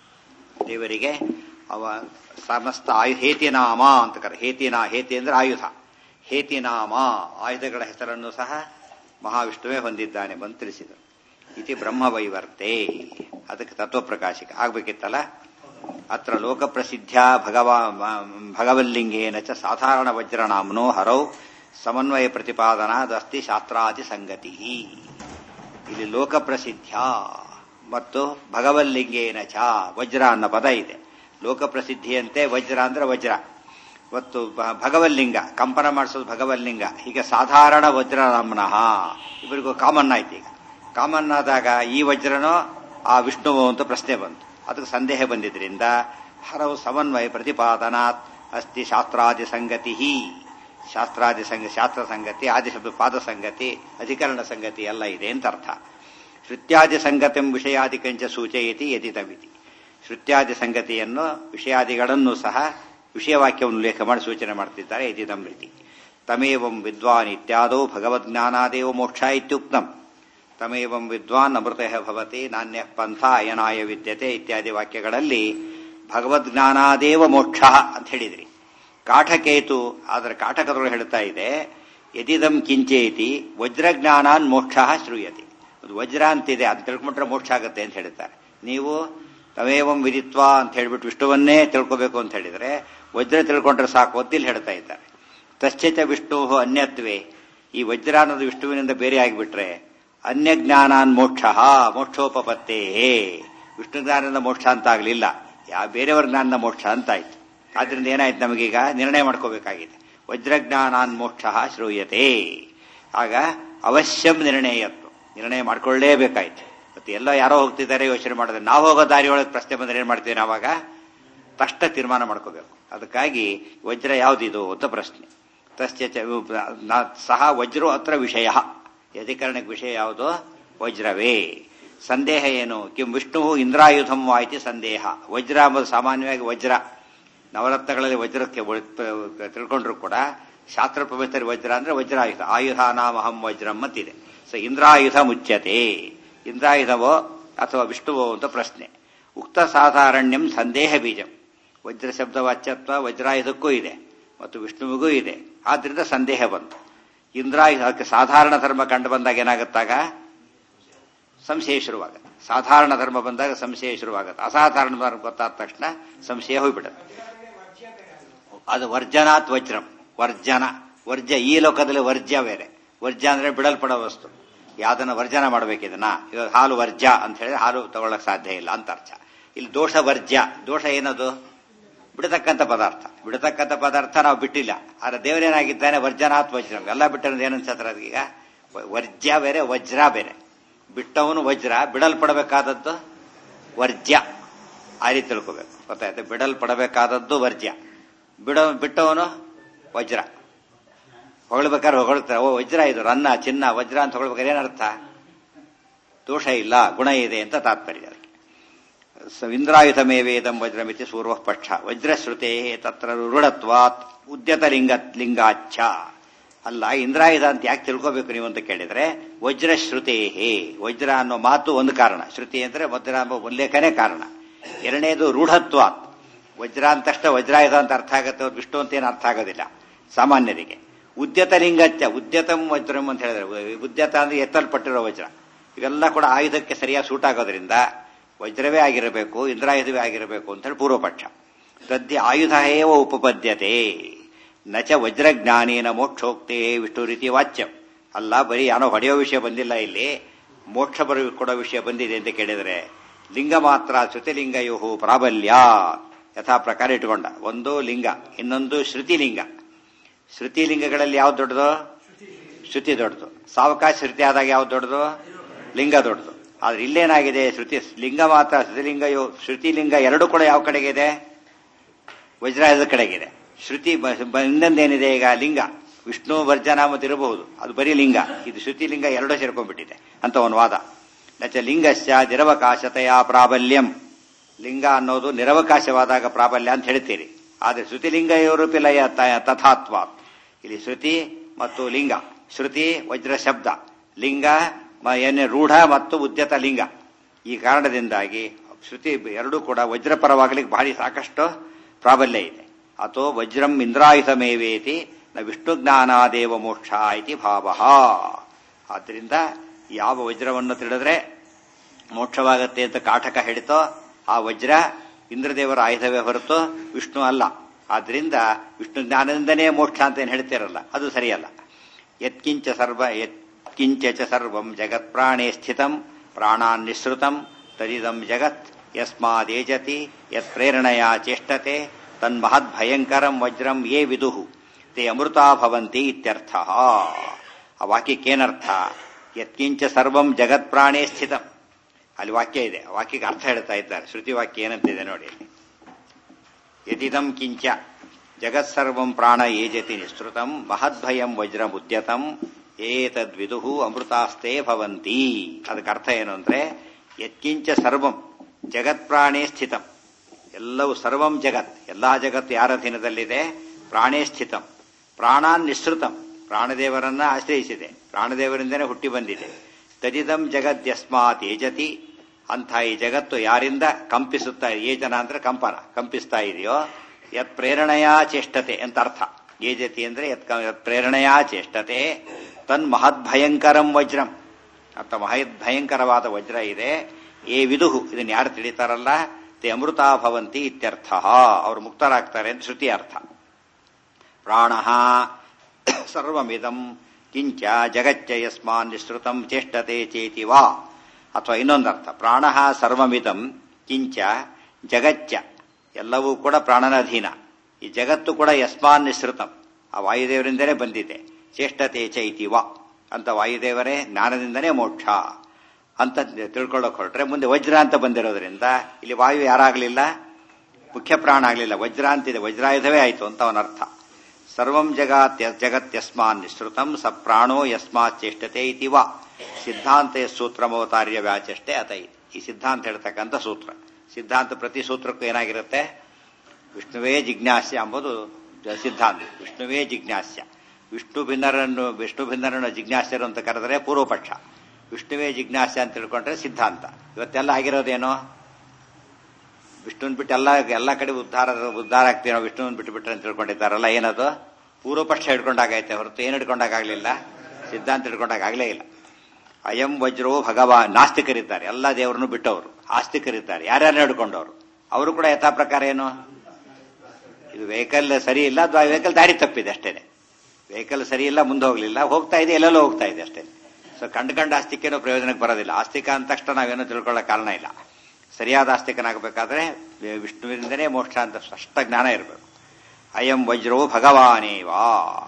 ದೇವರಿಗೆ ಅವ ಸಮಸ್ತ ಆಯು ಹೇತಿನಾಮ ಅಂತ ಕರೆ ಹೇತಿನಾ ಹೇತಿ ಅಂದ್ರೆ ಆಯುಧ ಹೇತಿನಾಮ ಆಯುಧಗಳ ಹೆಸರನ್ನು ಸಹ ಮಹಾವಿಷ್ಣುವೇ ಹೊಂದಿದ್ದಾನೆ ಬಂದು ತಿಳಿಸಿದರು ಇತಿ ಬ್ರಹ್ಮವೈವರ್ತೆ ಅದಕ್ಕೆ ತತ್ವಪ್ರಕಾಶಿಕ ಆಗ್ಬೇಕಿತ್ತಲ್ಲ ಅತ್ರ ಲೋಕಪ್ರಸಿದ್ಧ್ಯ ಭಗವಾ ಭಗವಲ್ಲಿಂಗೇನ ಚ ಸಾಧಾರಣ ವಜ್ರನಾಮ್ನೋ ಹರೌ ಸಮನ್ವಯ ಪ್ರತಿಪಾದನಾದಸ್ತಿ ಶಾಸ್ತ್ರಾದಿ ಸಂಗತಿ ಇಲ್ಲಿ ಲೋಕಪ್ರಸಿದ್ಧ ಮತ್ತು ಭಗವಲ್ಲಿಂಗೇನ ಚ ವಜ್ರ ಅನ್ನೋ ಪದ ಇದೆ ಲೋಕಪ್ರಸಿದ್ಧಿಯಂತೆ ವಜ್ರ ಅಂದ್ರೆ ವಜ್ರ ಮತ್ತು ಭಗವಲ್ಲಿಂಗ ಕಂಪನ ಮಾಡಿಸೋದು ಭಗವಲ್ಲಿಂಗ ಹೀಗೆ ಸಾಧಾರಣ ವಜ್ರ ನಮ್ನಃ ಇಬ್ಬರಿಗೂ ಕಾಮನ್ ಆಯ್ತು ಈಗ ಕಾಮನ್ ಆದಾಗ ಈ ವಜ್ರನೋ ಆ ವಿಷ್ಣುವು ಅಂತ ಪ್ರಶ್ನೆ ಬಂತು ಅದಕ್ಕೆ ಸಂದೇಹ ಬಂದಿದ್ರಿಂದ ಹರವು ಸಮನ್ವಯ ಪ್ರತಿಪಾದನಾತ್ ಅಸ್ತಿ ಶಾಸ್ತ್ರಾದಿ ಸಂಗತಿ ಶಾಸ್ತ್ರಾದಿ ಸಂಗ ಶಾಸ್ತ್ರ ಸಂಗತಿ ಆದಿಶಬ್ದ ಪಾದ ಸಂಗತಿ ಅಧಿಕರಣ ಸಂಗತಿ ಎಲ್ಲ ಇದೆ ಅಂತ ಅರ್ಥ ಶ್ರುತ್ಯಾದಿ ಸಂಗತಿಂ ವಿಷಯಾದಿಕಂಚ ಸೂಚಯತಿ ಯದಿತವಿತಿ ಶ್ರುತ್ಯಾದಿ ಸಂಗತಿಯನ್ನು ವಿಷಯಾದಿಗಳನ್ನು ಸಹ ವಿಷಯವಾಕ್ಯವನ್ನು ಉಲ್ಲೇಖ ಮಾಡಿ ಸೂಚನೆ ಮಾಡ್ತಿದ್ದಾರೆ ಯದಿದಂ ರೀತಿ ತಮೇವಂ ವಿದ್ವಾನ್ ಇತ್ಯಾದೋ ಭಗವದ್ಜ್ಞಾನಾದೇವ ಮೋಕ್ಷ ಇತ್ಯುಕ್ತಂ ತಮೇವಂ ವಿದ್ವಾನ್ ಅಮೃತ ಭವತಿ ನಾಣ್ಯ ಪಂಥ ಅಯನಾಯ ವಿದ್ಯತೆ ಇತ್ಯಾದಿ ವಾಕ್ಯಗಳಲ್ಲಿ ಭಗವದ್ಜ್ಞಾನಾದೇವ ಮೋಕ್ಷ ಅಂತ ಹೇಳಿದ್ರಿ ಕಾಠಕೇತು ಆದರೆ ಕಾಠಕದೊಳಗೆ ಹೇಳ್ತಾ ಇದೆ ಯದಿದಂ ಕಿಂಚೇತಿ ವಜ್ರಜ್ಞಾನಾನ್ ಮೋಕ್ಷ ಶ್ರೂಯತಿ ಅದು ವಜ್ರ ಅಂತಿದೆ ಅದು ತಿಳ್ಕೊಂಡ್ರೆ ಮೋಕ್ಷ ಆಗುತ್ತೆ ಅಂತ ಹೇಳ್ತಾರೆ ನೀವು ತಮೇವಂ ವಿದಿತ್ವ ಅಂತ ಹೇಳ್ಬಿಟ್ಟು ವಿಷ್ಣುವನ್ನೇ ತಿಳ್ಕೋಬೇಕು ಅಂತ ಹೇಳಿದ್ರೆ ವಜ್ರ ತಿಳ್ಕೊಂಡ್ರೆ ಸಾಕು ಒದ್ದಿಲ್ ಹೇಳ್ತಾ ಇದ್ದಾರೆ ತಶ್ಚಿತ ವಿಷ್ಣು ಅನ್ಯತ್ವೇ ಈ ವಜ್ರ ಅನ್ನೋದು ವಿಷ್ಣುವಿನಿಂದ ಬೇರೆ ಆಗಿಬಿಟ್ರೆ ಅನ್ಯ ಜ್ಞಾನಾನ್ ಮೋಕ್ಷ ಮೋಕ್ಷೋಪತ್ತೇ ವಿಷ್ಣು ಜ್ಞಾನದಿಂದ ಮೋಕ್ಷ ಅಂತ ಆಗ್ಲಿಲ್ಲ ಯಾವ ಬೇರೆಯವ್ರ ಜ್ಞಾನದ ಮೋಕ್ಷ ಅಂತ ಆಯ್ತು ಆದ್ರಿಂದ ಏನಾಯ್ತು ನಮಗೀಗ ನಿರ್ಣಯ ಮಾಡ್ಕೋಬೇಕಾಗಿದೆ ವಜ್ರಜ್ಞಾನಾನ್ ಮೋಕ್ಷ ಶ್ರೂಯತೆ ಆಗ ಅವಶ್ಯಂ ನಿರ್ಣಯತ್ವ ನಿರ್ಣಯ ಮಾಡ್ಕೊಳ್ಳೇಬೇಕಾಯ್ತು ಮತ್ತೆ ಎಲ್ಲ ಯಾರೋ ಹೋಗ್ತಿದ್ದಾರೆ ಯೋಚನೆ ಮಾಡಿದ್ರೆ ನಾವು ಹೋಗೋ ದಾರಿಯೊಳಗೆ ಪ್ರಶ್ನೆ ಬಂದ್ರೆ ಏನ್ ಮಾಡ್ತೀವಿ ನಾವಾಗ ತಕ್ಷಣ ತೀರ್ಮಾನ ಮಾಡ್ಕೋಬೇಕು ಅದಕ್ಕಾಗಿ ವಜ್ರ ಯಾವುದಿದು ಅಂತ ಪ್ರಶ್ನೆ ತಸ್ಯ ಚ ನ- ಸಹ ವಜ್ರೋ ಅತ್ರ ವಿಷಯ ಅಧಿಕರಣಕ್ಕೆ ವಿಷಯ ಯಾವುದು ವಜ್ರವೇ ಸಂದೇಹ ಏನು ಕಿಂ ವಿಷ್ಣು ಇಂದ್ರಾಯುಧಂ ಆಯ್ತು ಸಂದೇಹ ವಜ್ರ ಎಂಬುದು ಸಾಮಾನ್ಯವಾಗಿ ವಜ್ರ ನವರತ್ನಗಳಲ್ಲಿ ವಜ್ರಕ್ಕೆ ಒಳ್- ತಿಳ್ಕೊಂಡ್ರು ಕೂಡ ಶಾಸ್ತ್ರ ಪ್ರವೇಶದಲ್ಲಿ ವಜ್ರ ಅಂದ್ರೆ ವಜ್ರಾಯುಧ ಆಯುಧ ನಾಮಹಂ ವಜ್ರಂ ಅಂತಿದೆ ಸೊ ಇಂದ್ರಾಯುಧ ಮುಚ್ಯತೆ ಇಂದ್ರಾಯುಧವೋ ಅಥವಾ ವಿಷ್ಣುವೋ ಅಂತ ಪ್ರಶ್ನೆ ಉಕ್ತ ಸಾಧಾರಣ್ಯಂ ಸಂದೇಹ ಬೀಜಂ ವಜ್ರ ಶಬ್ದ ವಾಚ್ಯತ್ವ ವಜ್ರಾಯುಧಕ್ಕೂ ಇದೆ ಮತ್ತು ವಿಷ್ಣುವಿಗೂ ಇದೆ ಆದ್ರಿಂದ ಸಂದೇಹ ಬಂತು ಇಂದ್ರಾಯುಧಕ್ಕೆ ಸಾಧಾರಣ ಧರ್ಮ ಕಂಡು ಬಂದಾಗ ಏನಾಗುತ್ತಾಗ ಸಂಶಯ ಶುರುವಾಗುತ್ತೆ ಸಾಧಾರಣ ಧರ್ಮ ಬಂದಾಗ ಸಂಶಯ ಶುರುವಾಗುತ್ತೆ ಅಸಾಧಾರಣ ಧರ್ಮ ಗೊತ್ತಾದ ತಕ್ಷಣ ಸಂಶಯ ಹೋಗ್ಬಿಡುತ್ತೆ ಅದು ವರ್ಜನಾತ್ ವಜ್ರಂ ವರ್ಜನ ವರ್ಜ ಈ ಲೋಕದಲ್ಲಿ ವರ್ಜ್ಯ ಬೇರೆ ವರ್ಜ್ಯ ಅಂದ್ರೆ ಬಿಡಲ್ಪಡೋ ವಸ್ತು ಯಾವ್ದನ್ನ ವರ್ಜನ ಮಾಡ್ಬೇಕಿದನ್ನ ಇವಾಗ ಹಾಲು ವರ್ಜ್ಯ ಅಂತ ಹೇಳಿದ್ರೆ ಹಾಲು ತಗೊಳ್ಳಕ್ ಸಾಧ್ಯ ಇಲ್ಲ ಅಂತ ಅರ್ಥ ಇಲ್ಲಿ ದೋಷ ವರ್ಜ್ಯ ದೋಷ ಏನದು ಬಿಡತಕ್ಕಂಥ ಪದಾರ್ಥ ಬಿಡತಕ್ಕಂಥ ಪದಾರ್ಥ ನಾವು ಬಿಟ್ಟಿಲ್ಲ ಆದ್ರೆ ದೇವರೇನಾಗಿದ್ದಾನೆ ವರ್ಜನಾತ್ ವಜ್ರಂ ಎಲ್ಲ ಬಿಟ್ಟರೆ ಏನನ್ಸತ್ರ ಅದೀಗ ವರ್ಜ್ಯ ಬೇರೆ ವಜ್ರ ಬೇರೆ ಬಿಟ್ಟವನು ವಜ್ರ ಬಿಡಲ್ಪಡಬೇಕಾದದ್ದು ವರ್ಜ್ಯ ಆ ರೀತಿ ತಿಳ್ಕೋಬೇಕು ಗೊತ್ತಾಯ್ತು ಬಿಡಲ್ಪಡಬೇಕಾದದ್ದು ವರ್ಜ್ಯ ಬಿಡ ಬಿಟ್ಟವನು ವಜ್ರ ಹೊಗಳ್ಬೇಕಾದ್ರೆ ಹೊಗಳ್ತಾರೆ ಓ ವಜ್ರ ಇದು ರನ್ನ ಚಿನ್ನ ವಜ್ರ ಅಂತ ಹೊಗಳ್ಬೇಕಾದ್ರೆ ಏನರ್ಥ ದೋಷ ಇಲ್ಲ ಗುಣ ಇದೆ ಅಂತ ತಾತ್ಪರ್ಯ ಅದಕ್ಕೆ ಸ- ಇಂದ್ರಾಯುಧಮೇವೇದಂ ವಜ್ರಮಿತಿ ಪೂರ್ವ ಪಕ್ಷ ವಜ್ರಶ್ರುತೆ ತತ್ರ ರೂಢತ್ವಾತ್ ಉದ್ಯತ ಲಿಂಗ ಲಿಂಗಾಚ್ಛ ಅಲ್ಲ ಇಂದ್ರಾಯುಧ ಅಂತ ಯಾಕೆ ತಿಳ್ಕೋಬೇಕು ನೀವು ಅಂತ ಕೇಳಿದ್ರೆ ವಜ್ರಶ್ರುತೇ ವಜ್ರ ಅನ್ನೋ ಮಾತು ಒಂದು ಕಾರಣ ಶ್ರುತಿ ಅಂದ್ರೆ ವಜ್ರ ಎಂಬ ಉಲ್ಲೇಖನೇ ಕಾರಣ ಎರಡನೇದು ರೂಢತ್ವಾತ್ ವಜ್ರ ಅಂತ ತಕ್ಷಣ ವಜ್ರಾಯುಧ ಅಂತ ಅರ್ಥ ಆಗುತ್ತೆ ಅವ್ರು ವಿಷ್ಣು ಅಂತ ಏನು ಅರ್ಥ ಆಗೋದಿಲ್ಲ ಸಾಮಾನ್ಯರಿಗೆ ಉದ್ಯತ ಲಿಂಗಚ್ಚ ಉದ್ಯತಂ ವಜ್ರಂ ಅಂತ ಹೇಳಿದ್ರೆ ಉದ್ಯತ ಅಂದ್ರೆ ಎತ್ತಲ್ಪಟ್ಟಿರೋ ವಜ್ರ ಇವೆಲ್ಲ ಕೂಡ ಆಯುಧಕ್ಕೆ ಸರಿಯಾಗಿ ಸೂಟ್ ಆಗೋದ್ರಿಂದ ವಜ್ರವೇ ಆಗಿರಬೇಕು ಇಂದ್ರಾಯುಧವೇ ಆಗಿರಬೇಕು ಅಂತ ಹೇಳಿ ಪೂರ್ವಪಕ್ಷ ತದ್ಯ ಆಯುಧ ಏವ ಉಪಪದ್ಯತೆ ನಚ ವಜ್ರಜ್ಞಾನೇನ ಮೋಕ್ಷೋಕ್ತೇ ವಿಷ್ಣು ರೀತಿ ವಾಚ್ಯಂ ಅಲ್ಲ ಬರೀ ಯಾನೋ ಹೊಡೆಯೋ ವಿಷಯ ಬಂದಿಲ್ಲ ಇಲ್ಲಿ ಮೋಕ್ಷ ಬರ ಕೊಡೋ ವಿಷಯ ಬಂದಿದೆ ಅಂತ ಕೇಳಿದ್ರೆ ಲಿಂಗ ಮಾತ್ರ ಶ್ರುತಿಲಿಂಗಯೋ ಪ್ರಾಬಲ್ಯ ಯಥಾ ಪ್ರಕಾರ ಇಟ್ಕೊಂಡ ಒಂದು ಲಿಂಗ ಇನ್ನೊಂದು ಶ್ರುತಿಲಿಂಗ ಶ್ರುತಿಲಿಂಗಗಳಲ್ಲಿ ಯಾವ್ದು ದೊಡ್ಡದು ಶ್ರುತಿ ದೊಡ್ಡದು ಸಾವಕಾಶ ಶ್ರುತಿ ಆದಾಗ ಯಾವ್ದು ದೊಡ್ಡದು ಲಿಂಗ ದೊಡ್ಡದು ಆದ್ರೆ ಇಲ್ಲೇನಾಗಿದೆ ಶ್ರುತಿ ಲಿಂಗ ಮಾತ್ರ ಶ್ರುತಿಲಿಂಗ ಯೋ- ಶ್ರುತಿಲಿಂಗ ಎರಡು ಕೂಡ ಯಾವ ಕಡೆಗಿದೆ ವಜ್ರಾಯದ ಕಡೆಗಿದೆ ಶ್ರುತಿ ಬ- ಬ- ಇನ್ನೊಂದೇನಿದೆ ಈಗ ಲಿಂಗ ವಿಷ್ಣು ವರ್ಜನಾಮತ್ ಇರಬಹುದು ಅದು ಬರೀ ಲಿಂಗ ಇದು ಶ್ರುತಿಲಿಂಗ ಎರಡೂ ಸೇರ್ಕೊಂಡ್ಬಿಟ್ಟಿದೆ ಅಂತ ಒಂದು ವಾದ ನಚ ಲಿಂಗಸ್ಯ ನಿರವಕಾಶತೆಯ ಪ್ರಾಬಲ್ಯಂ ಲಿಂಗ ಅನ್ನೋದು ನಿರವಕಾಶವಾದಾಗ ಪ್ರಾಬಲ್ಯ ಅಂತ ಹೇಳ್ತೀರಿ ಆದ್ರೆ ಶ್ರುತಿಲಿಂಗ ರೂಪಿ ಲಯ ತ- ತಥಾತ್ವ ಇಲ್ಲಿ ಶ್ರುತಿ ಮತ್ತು ಲಿಂಗ ಶ್ರುತಿ ವಜ್ರ ಶಬ್ದ ಲಿಂಗ ಮ- ಏನೇ ರೂಢ ಮತ್ತು ಉದ್ಯತ ಲಿಂಗ ಈ ಕಾರಣದಿಂದಾಗಿ ಶ್ರುತಿ ಎರಡೂ ಕೂಡ ವಜ್ರಪರವಾಗಲಿಕ್ಕೆ ಭಾರಿ ಸಾಕಷ್ಟು ಪ್ರಾಬಲ್ಯ ಇದೆ ಅಥೋ ವಜ್ರಂ ಇಂದ್ರಾಯುಧಮೇವೇತಿ ನ ವಿಷ್ಣು ಜ್ಞಾನಾದೇವ ಮೋಕ್ಷ ಇತಿ ಭಾವ ಆದ್ದರಿಂದ ಯಾವ ವಜ್ರವನ್ನು ತಿಳಿದ್ರೆ ಮೋಕ್ಷವಾಗತ್ತೆ ಅಂತ ಕಾಟಕ ಹೇಳಿತೋ ಆ ವಜ್ರ ಇಂದ್ರದೇವರ ಆಯುಧವೇ ಹೊರತು ವಿಷ್ಣು ಅಲ್ಲ ಆದ್ರಿಂದ ವಿಷ್ಣು ಜ್ಞಾನದಿಂದನೇ ಮೋಕ್ಷ ಅಂತ ಏನು ಹೇಳ್ತಿರಲ್ಲ ಅದು ಸರಿಯಲ್ಲ ಯತ್ಕಿಂಚ ಸರ್ವ ಯತ್ಕಿಂಚ ಚ ಸರ್ವಂ ಜಗತ್ ಪ್ರಾಣೇ ಸ್ಥಿತಂ ಪ್ರಾಣಾನ್ ನಿಸೃತಂ ತದಿದಂ ಜಗತ್ ಯಸ್ಮಾದೇಜತಿ ಯತ್ ಪ್ರೇರಣೆಯ ಚೇಷ್ಟತೆ ತನ್ಮಹದ್ ಭಯಂಕರಂ ವಜ್ರಂ ಯೇ ವಿದುಹು ತೇ ಅಮೃತಾ ಭವಂತಿ ಇತ್ಯರ್ಥ ಆ ವಾಕ್ಯಕ್ಕೇನರ್ಥ ಯತ್ಕಿಂಚ ಸರ್ವಂ ಜಗತ್ ಪ್ರಾಣೇ ಸ್ಥಿತಂ ಅಲ್ಲಿ ವಾಕ್ಯ ಇದೆ ಆ ವಾಕ್ಯಕ್ಕೆ ಅರ್ಥ ಹೇಳ್ತಾ ಇದ್ದಾರೆ ಶ್ರುತಿ ವಾಕ್ಯ ಏನಂತಿದೆ ನೋಡಿ ಯದಿದಂ ಕಿಂಚ ಜಗತ್ಸರ್ವಂ ಪ್ರಾಣ ಏಜತಿ ನಿಸೃತಂ ಮಹದ್ಭಯಂ ವಜ್ರಂ ಉದ್ಯತಂ ಏತದ್ವಿದುಹು ಅಮೃತಾಸ್ತೆ ಭವಂತಿ ಅದಕ್ಕೆ ಅರ್ಥ ಏನು ಅಂದ್ರೆ ಯತ್ಕಿಂಚ ಸರ್ವಂ ಜಗತ್ ಪ್ರಾಣೇ ಸ್ಥಿತಂ ಎಲ್ಲವೂ ಸರ್ವಂ ಜಗತ್ ಎಲ್ಲಾ ಜಗತ್ತು ಯಾರ ಅಧೀನದಲ್ಲಿದೆ ಪ್ರಾಣೇ ಸ್ಥಿತಂ ಪ್ರಾಣಾನ್ ನಿಸೃತಂ ಪ್ರಾಣದೇವರನ್ನ ಆಶ್ರಯಿಸಿದೆ ಪ್ರಾಣದೇವರಿಂದನೇ ಹುಟ್ಟಿ ಬಂದಿದೆ ತದಿದಂ ಜಗದ್ಯಸ್ಮಾತ್ ಏಜತಿ ಅಂಥ ಈ ಜಗತ್ತು ಯಾರಿಂದ ಕಂಪಿಸುತ್ತಾ ಏಜನ ಅಂದ್ರೆ ಕಂಪನ ಕಂಪಿಸ್ತಾ ಇದೆಯೋ ಯತ್ ಪ್ರೇರಣೆಯಾ ಚೇಷ್ಟತೆ ಅಂತ ಅರ್ಥ ಏಜತಿ ಅಂದ್ರೆ ಯತ್ ಕ- ಯತ್ ಪ್ರೇರಣೆಯಾ ಚೇಷ್ಟತೆ ತನ್ ಮಹದ್ಭಯಂಕರಂ ವಜ್ರಂ ಅಂತ ಮಹದ್ ಭಯಂಕರವಾದ ವಜ್ರ ಇದೆ ಏ ವಿದುಹು ಇದನ್ನ ಯಾರು ತಿಳಿತಾರಲ್ಲ ತೇ ಅಮೃತಾ ಭವಂತಿ ಇತ್ಯರ್ಥ ಅವರು ಮುಕ್ತರಾಗ್ತಾರೆ ಅಂತ ಶ್ರುತಿ ಅರ್ಥ ಪ್ರಾಣ ಸರ್ವಮಿದಂ ಕಿಂಚ ಜಗಚ್ಚ ಯಸ್ಮಾನ್ ನಿಸೃತಂ ಚೇಷ್ಟತೆ ಚೇತಿ ವಾ ಅಥವಾ ಇನ್ನೊಂದರ್ಥ ಪ್ರಾಣ ಸರ್ವಮಿದಂ ಕಿಂಚ ಜಗಚ್ಚ ಎಲ್ಲವೂ ಕೂಡ ಪ್ರಾಣನ ಅಧೀನ ಈ ಜಗತ್ತು ಕೂಡ ಯಸ್ಮಾನ್ ನಿಸೃತಂ ಆ ವಾಯುದೇವರಿಂದಲೇ ಬಂದಿದೆ ಚೇಷ್ಟತೆ ಚೈತಿ ವಾ ಅಂತ ವಾಯುದೇವರೇ ಜ್ಞಾನದಿಂದನೇ ಮೋಕ್ಷ ಅಂತ ತಿಳ್ಕೊಳ್ಳೋಕೆ ಹೊರಟ್ರೆ ಮುಂದೆ ವಜ್ರ ಅಂತ ಬಂದಿರೋದ್ರಿಂದ ಇಲ್ಲಿ ವಾಯು ಯಾರಾಗಲಿಲ್ಲ ಮುಖ್ಯ ಪ್ರಾಣ ಆಗಲಿಲ್ಲ ವಜ್ರ ಅಂತಿದೆ ವಜ್ರಾಯುಧವೇ ಆಯಿತು ಅಂತ ಅವನರ್ಥ ಸರ್ವಂ ಜಗತ್ ಜಗತ್ಯಸ್ಮಾನ್ ನಿಸೃತಂ ಸ ಪ್ರಾಣೋ ಯಸ್ಮಾತ್ ಚೇಷ್ಟತೆ ಇತಿ ವಾ ಸಿದ್ಧಾಂತ ಸೂತ್ರಮವತಾರ್ಯ ವ್ಯಾಚಷ್ಟೇ ಅತ ಈ ಸಿದ್ಧಾಂತ ಹೇಳ್ತಕ್ಕಂಥ ಸೂತ್ರ ಸಿದ್ಧಾಂತ ಪ್ರತಿ ಸೂತ್ರಕ್ಕೂ ಏನಾಗಿರುತ್ತೆ ವಿಷ್ಣುವೇ ಜಿಜ್ಞಾಸ್ಯ ಎಂಬುದು ಸಿದ್ಧಾಂತ ವಿಷ್ಣುವೇ ಜಿಜ್ಞಾಸ್ಯ ವಿಷ್ಣು ಭಿನ್ನರನ್ನು ವಿಷ್ಣು ಭಿನ್ನರನ್ನು ಜಿಜ್ಞಾಸ್ಯರು ಅಂತ ಕರೆದರೆ ಪೂರ್ವಪಕ್ಷ ವಿಷ್ಣುವೇ ಜಿಜ್ಞಾಸ್ಯ ಅಂತ ತಿಳ್ಕೊಂಡ್ರೆ ಸಿದ್ಧಾಂತ ಇವತ್ತೆಲ್ಲ ಆಗಿರೋದೇನೋ ವಿಷ್ಣುನ್ ಬಿಟ್ಟು ಎಲ್ಲ ಎಲ್ಲ ಕಡೆ ಉದ್ಧಾರ ಉದ್ಧಾರ ಆಗ್ತೀವಿ ನಾವು ವಿಷ್ಣುವನ್ ಬಿಟ್ಟು ಬಿಟ್ರೆ ಅಂತ ತಿಳ್ಕೊಂಡಿದ್ದಾರಲ್ಲ ಏನದು ಪೂರ್ವಪಕ್ಷ ಹಿಡ್ಕೊಂಡಾಗೈತೆ ಹೊರತು ಏನು ಹಿಡ್ಕೊಂಡಾಗಲಿಲ್ಲ ಸಿದ್ಧಾಂತ ಹಿಡ್ಕೊಂಡಾಗಲೇ ಇಲ್ಲ ಅಯಂ ವಜ್ರೋ ಭಗವಾನ್ ನಾಸ್ತಿಕರಿದ್ದಾರೆ ಎಲ್ಲ ದೇವರನ್ನು ಬಿಟ್ಟವರು ಆಸ್ತಿಕರಿದ್ದಾರೆ ಯಾರ್ಯಾರು ಹಿಡ್ಕೊಂಡವರು ಅವರು ಕೂಡ ಯಥಾ ಪ್ರಕಾರ ಏನು ಇದು ವೆಹಿಕಲ್ ಸರಿ ಇಲ್ಲ ಅಥವಾ ವೆಹಿಕಲ್ ದಾರಿ ತಪ್ಪಿದೆ ಅಷ್ಟೇನೆ ವೆಹಿಕಲ್ ಸರಿ ಇಲ್ಲ ಮುಂದೆ ಹೋಗ್ಲಿಲ್ಲ ಹೋಗ್ತಾ ಇದೆ ಎಲ್ಲೆಲ್ಲೋ ಹೋಗ್ತಾ ಇದೆ ಅಷ್ಟೇ ಸೊ ಕಂಡು ಕಂಡು ಆಸ್ತಿಕೇನೋ ಪ್ರಯೋಜನಕ್ಕೆ ಬರೋದಿಲ್ಲ ಆಸ್ತಿಕ ಅಂದ ತಕ್ಷಣ ನಾವೇನೋ ತಿಳ್ಕೊಳ್ಳೋ ಕಾರಣ ಇಲ್ಲ ಸರಿಯಾದ ಆಸ್ತಿಕನಾಗಬೇಕಾದ್ರೆ ವಿಷ್ಣುವಿನಿಂದನೇ ಮೋಕ್ಷ ಅಂತ ಸ್ಪಷ್ಟ ಜ್ಞಾನ ಇರಬೇಕು ಅಯಂ ವಜ್ರೋ ಭಗವಾನೇವಾ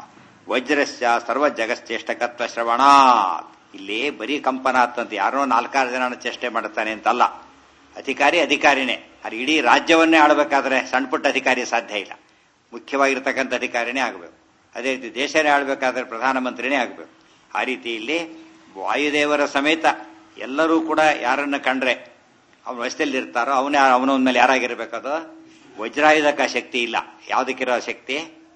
ವಜ್ರಸ್ಯ ಸರ್ವ ಜಗಶ್ಚೇಷ್ಟಕತ್ವ ಶ್ರವಣಾತ್ ಇಲ್ಲಿ ಬರೀ ಕಂಪನಾತ್ ಅಂತ ಯಾರೋ ನಾಲ್ಕಾರು ಜನ ಚೇಷ್ಟೆ ಮಾಡುತ್ತಾನೆ ಅಂತಲ್ಲ ಅಧಿಕಾರಿ ಅಧಿಕಾರಿನೇ ಅದು ಇಡೀ ರಾಜ್ಯವನ್ನೇ ಆಳಬೇಕಾದ್ರೆ ಸಣ್ಣ ಪುಟ್ಟ ಅಧಿಕಾರಿ ಸಾಧ್ಯ ಇಲ್ಲ ಮುಖ್ಯವಾಗಿರ್ತಕ್ಕಂಥ ಅಧಿಕಾರಿನೇ ಆಗಬೇಕು ಅದೇ ರೀತಿ ದೇಶನೇ ಆಳ್ಬೇಕಾದ್ರೆ ಪ್ರಧಾನಮಂತ್ರಿನೇ ಆಗಬೇಕು ಆ ರೀತಿ ಇಲ್ಲಿ ವಾಯುದೇವರ ಸಮೇತ ಎಲ್ಲರೂ ಕೂಡ ಯಾರನ್ನ ಕಂಡ್ರೆ ಅವನ ವಯಸ್ಸಲ್ಲಿ ಇರ್ತಾರೋ ಅವನೇ ಅವನ ಮೇಲೆ ಯಾರಾಗಿರ್ಬೇಕದು ವಜ್ರಾಯುಧಕ ಶಕ್ತಿ ಇಲ್ಲ ಯಾವುದಕ್ಕಿರೋ ಶಕ್ತಿ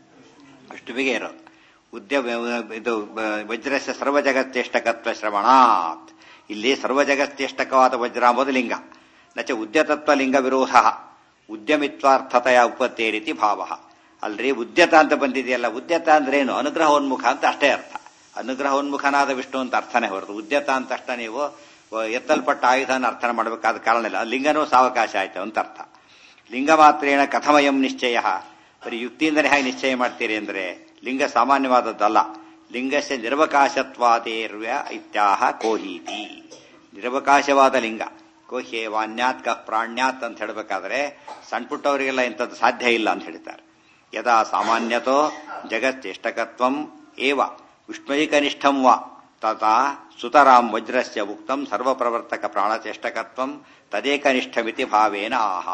ಅಷ್ಟು ಬೇಗ ಇರೋದು ಉದ್ಯಮ ಇದು ವಜ್ರಸ್ಯ ಸರ್ವಜಗತ್ಯಷ್ಟಕತ್ವ ಶ್ರವಣಾತ್ ಇಲ್ಲಿ ಸರ್ವಜಗತ್ಯಷ್ಟಕವಾದ ವಜ್ರ ಎಂಬುದು ಲಿಂಗ ನಚ ಉದ್ಯತತ್ವ ಲಿಂಗ ವಿರೋಧ ಉದ್ಯಮಿತ್ವಾರ್ಥತೆಯ ಉಪತ್ತೇ ರೀತಿ ಭಾವ ಅಲ್ರಿ ಉದ್ಯತ ಅಂತ ಬಂದಿದೆಯಲ್ಲ ಉದ್ಯತ ಅಂದ್ರೆ ಏನು ಅನುಗ್ರಹೋನ್ಮುಖ ಅಂತ ಅಷ್ಟೇ ಅರ್ಥ ಅನುಗ್ರಹೋನ್ಮುಖನಾದ ವಿಷ್ಣು ಅಂತ ಅರ್ಥನೇ ಹೊರತು ಉದ್ಯತ ಅಂತ ತಕ್ಷಣ ನೀವು ಎತ್ತಲ್ಪಟ್ಟ ಆಯುಧನ ಅರ್ಥನ ಮಾಡಬೇಕಾದ ಕಾರಣ ಇಲ್ಲ ಲಿಂಗನೂ ಸಾವಕಾಶ ಆಯ್ತು ಅಂತ ಅರ್ಥ ಲಿಂಗ ಮಾತ್ರೇಣ ಕಥಮಯಂ ನಿಶ್ಚಯ ಬರೀ ಯುಕ್ತಿಯಿಂದಲೇ ಹೇಗೆ ನಿಶ್ಚಯ ಮಾಡ್ತೀರಿ ಅಂದ್ರೆ ಲಿಂಗ ಸಾಮಾನ್ಯವಾದದ್ದಲ್ಲ ಲಿಂಗಸ್ಯ ನಿರವಕಾಶತ್ವಾದೇರ್ವ್ಯ ಇತ್ಯಾಹ ಕೋಹೀತಿ ನಿರವಕಾಶವಾದ ಲಿಂಗ ಕೋಹ್ಯೆ ವಾನ್ಯಾತ್ ಕಃ ಪ್ರಾಣ್ಯಾತ್ ಅಂತ ಹೇಳಬೇಕಾದ್ರೆ ಸಣ್ಣ ಪುಟ್ಟವರಿಗೆಲ್ಲ ಇಂಥದ್ದು ಸಾಧ್ಯ ಇಲ್ಲ ಅಂತ ಹೇಳ್ತಾರೆ ಯದಾ ಸಾಮಾನ್ಯತೋ ಜಗಚ್ಚೇಷ್ಟಕತ್ವಂ ಏವ ವಿಷ್ಣುಕನಿಷ್ಠಂ ವಾ ತಥಾ ಸುತರಾಂ ವಜ್ರಸ್ಯ ಉಕ್ತಂ ಸರ್ವಪ್ರವರ್ತಕ ಪ್ರಾಣಚೇಷ್ಟಕತ್ವಂ ತದೇಕನಿಷ್ಠಮಿತಿ ಭಾವೇನ ಆಹ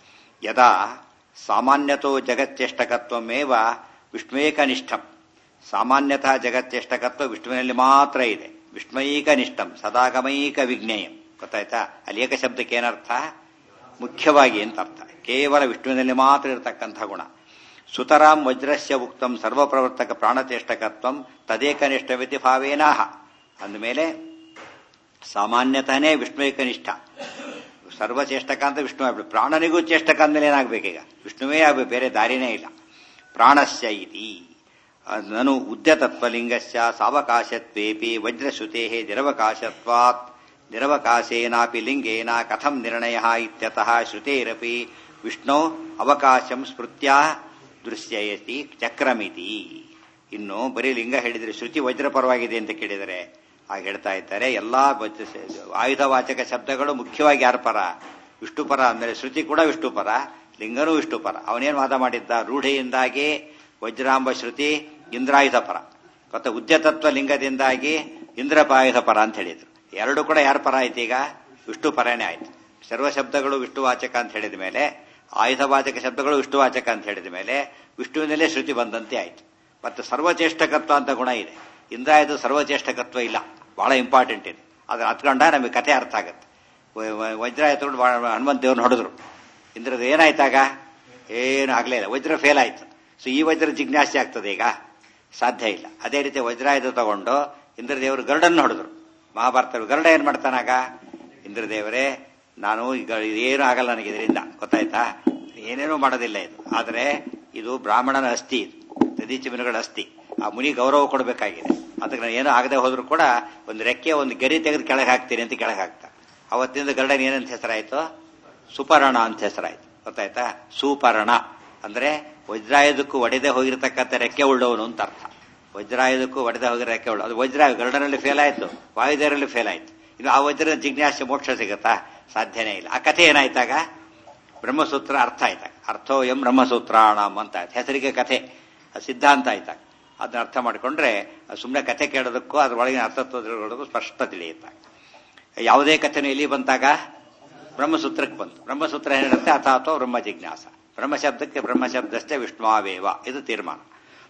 ಯದಾ ಸಾಮಾನ್ಯತೋ ಜಗಚ್ಚೇಷ್ಟಕತ್ವಮೇವ ವಿಷ್ಣುಕನಿಷ್ಠಂ ಸಾಮಾನ್ಯತಃ ಜಗಚ್ಚೇಷ್ಟಕತ್ವ ವಿಷ್ಣುವಿನಲ್ಲಿ ಮಾತ್ರ ಇದೆ ವಿಷ್ಣುಕನಿಷ್ಠಂ ಸದಾಗಮೈಕ ವಿಜ್ಞೇಯಂ ಗೊತ್ತಾಯ್ತಾ ಅಲ್ಲಿ ಏಕ ಶಬ್ದಕ್ಕೆ ಏನರ್ಥ ಮುಖ್ಯವಾಗಿ ಅಂತ ಅರ್ಥ ಕೇವಲ ವಿಷ್ಣುವಿನಲ್ಲಿ ಮಾತ್ರ ಇರತಕ್ಕಂಥ ಗುಣ ಸುತರಾಂ ವಜ್ರಸ್ಯ ಉಕ್ತಂ ಸರ್ವಪ್ರವರ್ತಕ ಪ್ರಾಣಚೇಷ್ಟಕತ್ವಂ ತದೇಕನಿಷ್ಠವಿತಿ ಭಾವೇನಾಹ ಅಂದಮೇಲೆ ಸಾಮಾನ್ಯತಃನೇ ವಿಷ್ಣುಕನಿಷ್ಠ ಸರ್ವಚೇಷ್ಟಕ ಅಂತ ವಿಷ್ಣು ಆಗ್ಬೇಕು ಪ್ರಾಣನಿಗೂ ಚೇಷ್ಟಕ ಅಂದಮೇಲೆ ಏನಾಗಬೇಕೀಗ ವಿಷ್ಣುವೇ ಆಗಬೇಕು ಬೇರೆ ದಾರಿನೇ ಇಲ್ಲ ಪ್ರಾಣಸ್ಯ ಇತಿ ನನು ಉದ್ಯತತ್ವಲಿಂಗಸ್ಯ ಸಾವಕಾಶತ್ವೇಪಿ ವಜ್ರಶ್ರುತೆ ನಿರವಕಾಶತ್ವಾತ್ ನಿರವಕಾಶೇನಾಪಿ ಲಿಂಗೇನ ಕಥಂ ನಿರ್ಣಯ ಇತ್ಯತಃ ಶ್ರುತೇರಪಿ ವಿಷ್ಣು ಅವಕಾಶಂ ಸ್ಮೃತ್ಯ ದೃಶ್ಯಯತಿ ಚಕ್ರಮಿತಿ ಇನ್ನು ಬರೀ ಲಿಂಗ ಹೇಳಿದರೆ ಶ್ರುತಿ ವಜ್ರ ಪರವಾಗಿದೆ ಅಂತ ಕೇಳಿದರೆ ಹಾಗೆ ಹೇಳ್ತಾ ಇದ್ದಾರೆ ಎಲ್ಲಾ ಆಯುಧವಾಚಕ ಶಬ್ದಗಳು ಮುಖ್ಯವಾಗಿ ಯಾರ ಪರ ವಿಷ್ಣು ಪರ ಅಂದರೆ ಶ್ರುತಿ ಕೂಡ ವಿಷ್ಣು ಪರ ಲಿಂಗನೂ ವಿಷ್ಣು ಪರ ಅವನೇನು ವಾದ ಮಾಡಿದ್ದ ರೂಢಿಯಿಂದಾಗಿ ವಜ್ರಾಂಬ ಶ್ರುತಿ ಇಂದ್ರಾಯುಧ ಪರ ಮತ್ತೆ ಉದ್ಯತತ್ವ ಲಿಂಗದಿಂದಾಗಿ ಇಂದ್ರಪಾಯುಧ ಪರ ಅಂತ ಹೇಳಿದ್ರು ಎರಡು ಕೂಡ ಯಾರ ಪರ ಆಯ್ತು ಈಗ ವಿಷ್ಣು ಪರನೇ ಆಯ್ತು ಸರ್ವ ಶಬ್ದಗಳು ವಿಷ್ಣುವಾಚಕ ಅಂತ ಹೇಳಿದ ಮೇಲೆ ಆಯುಧವಾಚಕ ಶಬ್ದಗಳು ವಿಷ್ಣುವಾಚಕ ಅಂತ ಹೇಳಿದ ಮೇಲೆ ವಿಷ್ಣುವಿನಲ್ಲೇ ಶ್ರುತಿ ಬಂದಂತೆ ಆಯ್ತು ಮತ್ತೆ ಸರ್ವಚೇಷ್ಟಕತ್ವ ಅಂತ ಗುಣ ಇದೆ ಇಂದ್ರಾಯುಧ ಸರ್ವಚೇಷ್ಟಕತ್ವ ಇಲ್ಲ ಬಹಳ ಇಂಪಾರ್ಟೆಂಟ್ ಇದೆ ಅದನ್ನ ಹತ್ಕೊಂಡ ನಮಗೆ ಕಥೆ ಅರ್ಥ ಆಗುತ್ತೆ ವಜ್ರಾಯುಧ ಹನುಮಂತ ದೇವ್ರನ್ನ ಹೊಡೆದ್ರು ಇಂದ್ರದ ಏನಾಯ್ತಾಗ ಏನು ಆಗಲೇ ಇಲ್ಲ ವಜ್ರ ಫೇಲ್ ಆಯ್ತು ಸೊ ಈ ವಜ್ರ ಜಿಜ್ಞಾಸೆ ಆಗ್ತದೆ ಈಗ ಸಾಧ್ಯ ಇಲ್ಲ ಅದೇ ರೀತಿ ವಜ್ರಾಯುಧ ತಗೊಂಡು ಇಂದ್ರದೇವರು ಗರುಡನ್ನು ಹೊಡೆದ್ರು ಮಹಾಭಾರತ ಗರುಡ ಏನ್ ಮಾಡ್ತಾನಾಗ ಇಂದ್ರದೇವರೇ ನಾನು ಈಗ ಏನು ಆಗಲ್ಲ ನನಗೆ ಇದರಿಂದ ಗೊತ್ತಾಯ್ತಾ ಏನೇನೂ ಮಾಡೋದಿಲ್ಲ ಇದು ಆದರೆ ಇದು ಬ್ರಾಹ್ಮಣನ ಅಸ್ಥಿ ಇದು ದದೀಚ ಮಿನುಗಳ ಅಸ್ಥಿ ಆ ಮುನಿ ಗೌರವ ಕೊಡಬೇಕಾಗಿದೆ ಅದಕ್ಕೆ ನಾನು ಏನೂ ಆಗದೆ ಹೋದ್ರು ಕೂಡ ಒಂದು ರೆಕ್ಕೆ ಒಂದು ಗರಿ ತೆಗೆದು ಕೆಳಗೆ ಹಾಕ್ತೀನಿ ಅಂತ ಕೆಳಗೆ ಹಾಕ್ತಾ ಅವತ್ತಿಂದ ಗರುಡನ್ ಏನಂತ ಹೆಸರಾಯ್ತು ಸುಪರ್ಣ ಅಂತ ಹೆಸರಾಯ್ತು ಗೊತ್ತಾಯ್ತಾ ಸುಪರ್ಣ ಅಂದ್ರೆ ವಜ್ರಾಯುಧಕ್ಕೂ ಒಡೆದೇ ಹೋಗಿರ್ತಕ್ಕಂಥ ರೆಕ್ಕೆ ಉಳ್ಳವನು ಅಂತ ಅರ್ಥ ವಜ್ರಾಯುಧಕ್ಕೂ ಒಡೆದ ಹೋಗಿರಕ್ಕೆ ಅದು ವಜ್ರ ಗರುಡನಲ್ಲಿ ಫೇಲ್ ಆಯ್ತು ವಾಯುದೇವರಲ್ಲಿ ಫೇಲ್ ಆಯ್ತು ಇನ್ನು ಆ ವಜ್ರದ ಜಿಜ್ಞಾಸೆ ಮೋಕ್ಷ ಸಿಗತ್ತಾ ಸಾಧ್ಯನೇ ಇಲ್ಲ ಆ ಕಥೆ ಏನಾಯ್ತಾಗ ಬ್ರಹ್ಮಸೂತ್ರ ಅರ್ಥ ಆಯ್ತಾಗ ಅರ್ಥೋ ಎಂ ಬ್ರಹ್ಮಸೂತ್ರಾಣಂ ಅಂತ ಆಯ್ತು ಹೆಸರಿಗೆ ಕಥೆ ಅದು ಸಿದ್ಧಾಂತ ಆಯ್ತಾಗ ಅದನ್ನ ಅರ್ಥ ಮಾಡಿಕೊಂಡ್ರೆ ಸುಮ್ಮನೆ ಕಥೆ ಕೇಳೋದಕ್ಕೂ ಅದ್ರೊಳಗಿನ ಅರ್ಥ ತಿಳ್ಕೊಳ್ಳೋದಕ್ಕೂ ಸ್ಪಷ್ಟ ತಿಳಿಯುತ್ತಾಗ ಯಾವುದೇ ಕಥೆನೂ ಎಲ್ಲಿ ಬಂತಾಗ ಬ್ರಹ್ಮಸೂತ್ರಕ್ಕೆ ಬಂತು ಬ್ರಹ್ಮಸೂತ್ರ ಏನಿರುತ್ತೆ ಅಥಾತೋ ಬ್ರಹ್ಮ ಜಿಜ್ಞಾಸ ಬ್ರಹ್ಮಶಬ್ದಕ್ಕೆ ಬ್ರಹ್ಮಶಬ್ದಷ್ಟೇ ವಿಷ್ಣುವಾವೇವ ಇದು ತೀರ್ಮಾನ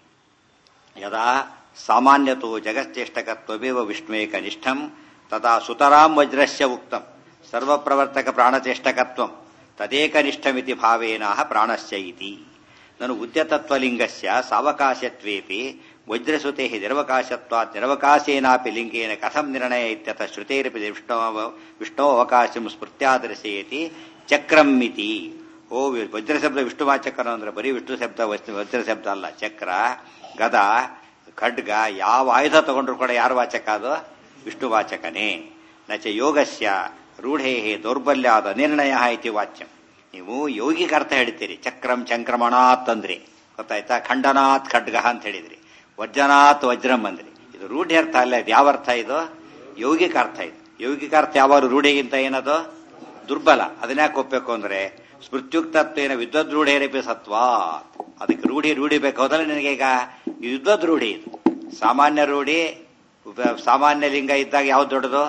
ಯದಾ ಸಾಮಾನ್ಯತೋ ಜಗಚ್ಚೇಷ್ಟಕತ್ವಮೇವ ವಿಷ್ಣುವೇ ಕನಿಷ್ಠಂ ತದಾ ಸುತರಾಂ ವಜ್ರಸ್ಯ ಉಕ್ತಂ ಸರ್ವಪ್ರವರ್ತಕ ಪ್ರಾಣಚೇಷ್ಟಕತ್ವಂ ತದೇಕನಿಷ್ಠಮಿತಿ ಭಾವೇನಾಹ ಪ್ರಾಣಸ್ಯ ಇತಿ ನನು ಉದ್ಯತತ್ವಲಿಂಗಸ್ಯ ಸಾವಕಾಶತ್ವೇಪಿ ವಜ್ರಸುತೆ ನಿರವಕಾಶತ್ವಾತ್ ನಿರವಕಾಶೇನಾಪಿ ಲಿಂಗೇನ ಕಥಂ ನಿರ್ಣಯ ಇತ್ಯಥ ಶ್ರುತೇರಪಿ ವಿಷ್ಣೋ ವಿಷ್ಣೋ ಅವಕಾಶಂ ಸ್ಮೃತ್ಯಾದರ್ಶಯತಿ ಚಕ್ರಂ ಇತಿ ಓ ವಜ್ರ ಶಬ್ದ ವಿಷ್ಣುವಾಚಕನ ಅಂದ್ರೆ ಬರೀ ವಿಷ್ಣು ಶಬ್ದ ವಜ್ರ ಶಬ್ದ ಅಲ್ಲ ಚಕ್ರ ಗದ ಖಡ್ಗ ಯಾವ ಆಯುಧ ತಗೊಂಡ್ರು ಕೂಡ ಯಾರು ವಾಚಕ ಅದು ವಿಷ್ಣುವಾಚಕನೇ ನಚ ಯೋಗಸ್ಯ ರೂಢೇ ದೌರ್ಬಲ್ಯಾದ ನಿರ್ಣಯ ಇತಿ ವಾಚ್ಯಂ ನೀವು ಯೋಗಿಗೆ ಅರ್ಥ ಹೇಳ್ತೀರಿ ಚಕ್ರಂ ಚಂಕ್ರಮಣಾತ್ ಅಂದ್ರಿ ಗೊತ್ತಾಯ್ತಾ ಖಂಡನಾಥ್ ಖಡ್ಗ ಅಂತ ಹೇಳಿದ್ರಿ ವಜ್ರನಾಥ್ ವಜ್ರಂ ಅಂದ್ರಿ ಇದು ರೂಢಿ ಅರ್ಥ ಅಲ್ಲ ಇದು ಯಾವ ಅರ್ಥ ಇದು ಯೌಗಿಕ ಅರ್ಥ ಇದು ಯೌಗಿಕ ಅರ್ಥ ಯಾವಾಗ ರೂಢಿಗಿಂತ ಏನದು ದುರ್ಬಲ ಅದನ್ಯಾಕೆ ಒಪ್ಪಬೇಕು ಅಂದ್ರೆ ಸ್ಮೃತ್ಯುಕ್ತತ್ವೇನ ವಿದ್ವದ್ರೂಢೇರಪಿ ಸತ್ವ ಅದಕ್ಕೆ ರೂಢಿ ರೂಢಿ ಬೇಕು ಹೋದ್ರೆ ನಿನಗೆ ಈಗ ವಿದ್ವದ್ ರೂಢಿ ಇದು ಸಾಮಾನ್ಯ ರೂಢಿ ಸಾಮಾನ್ಯ ಲಿಂಗ ಇದ್ದಾಗ ಯಾವ್ದು ದೊಡ್ಡದು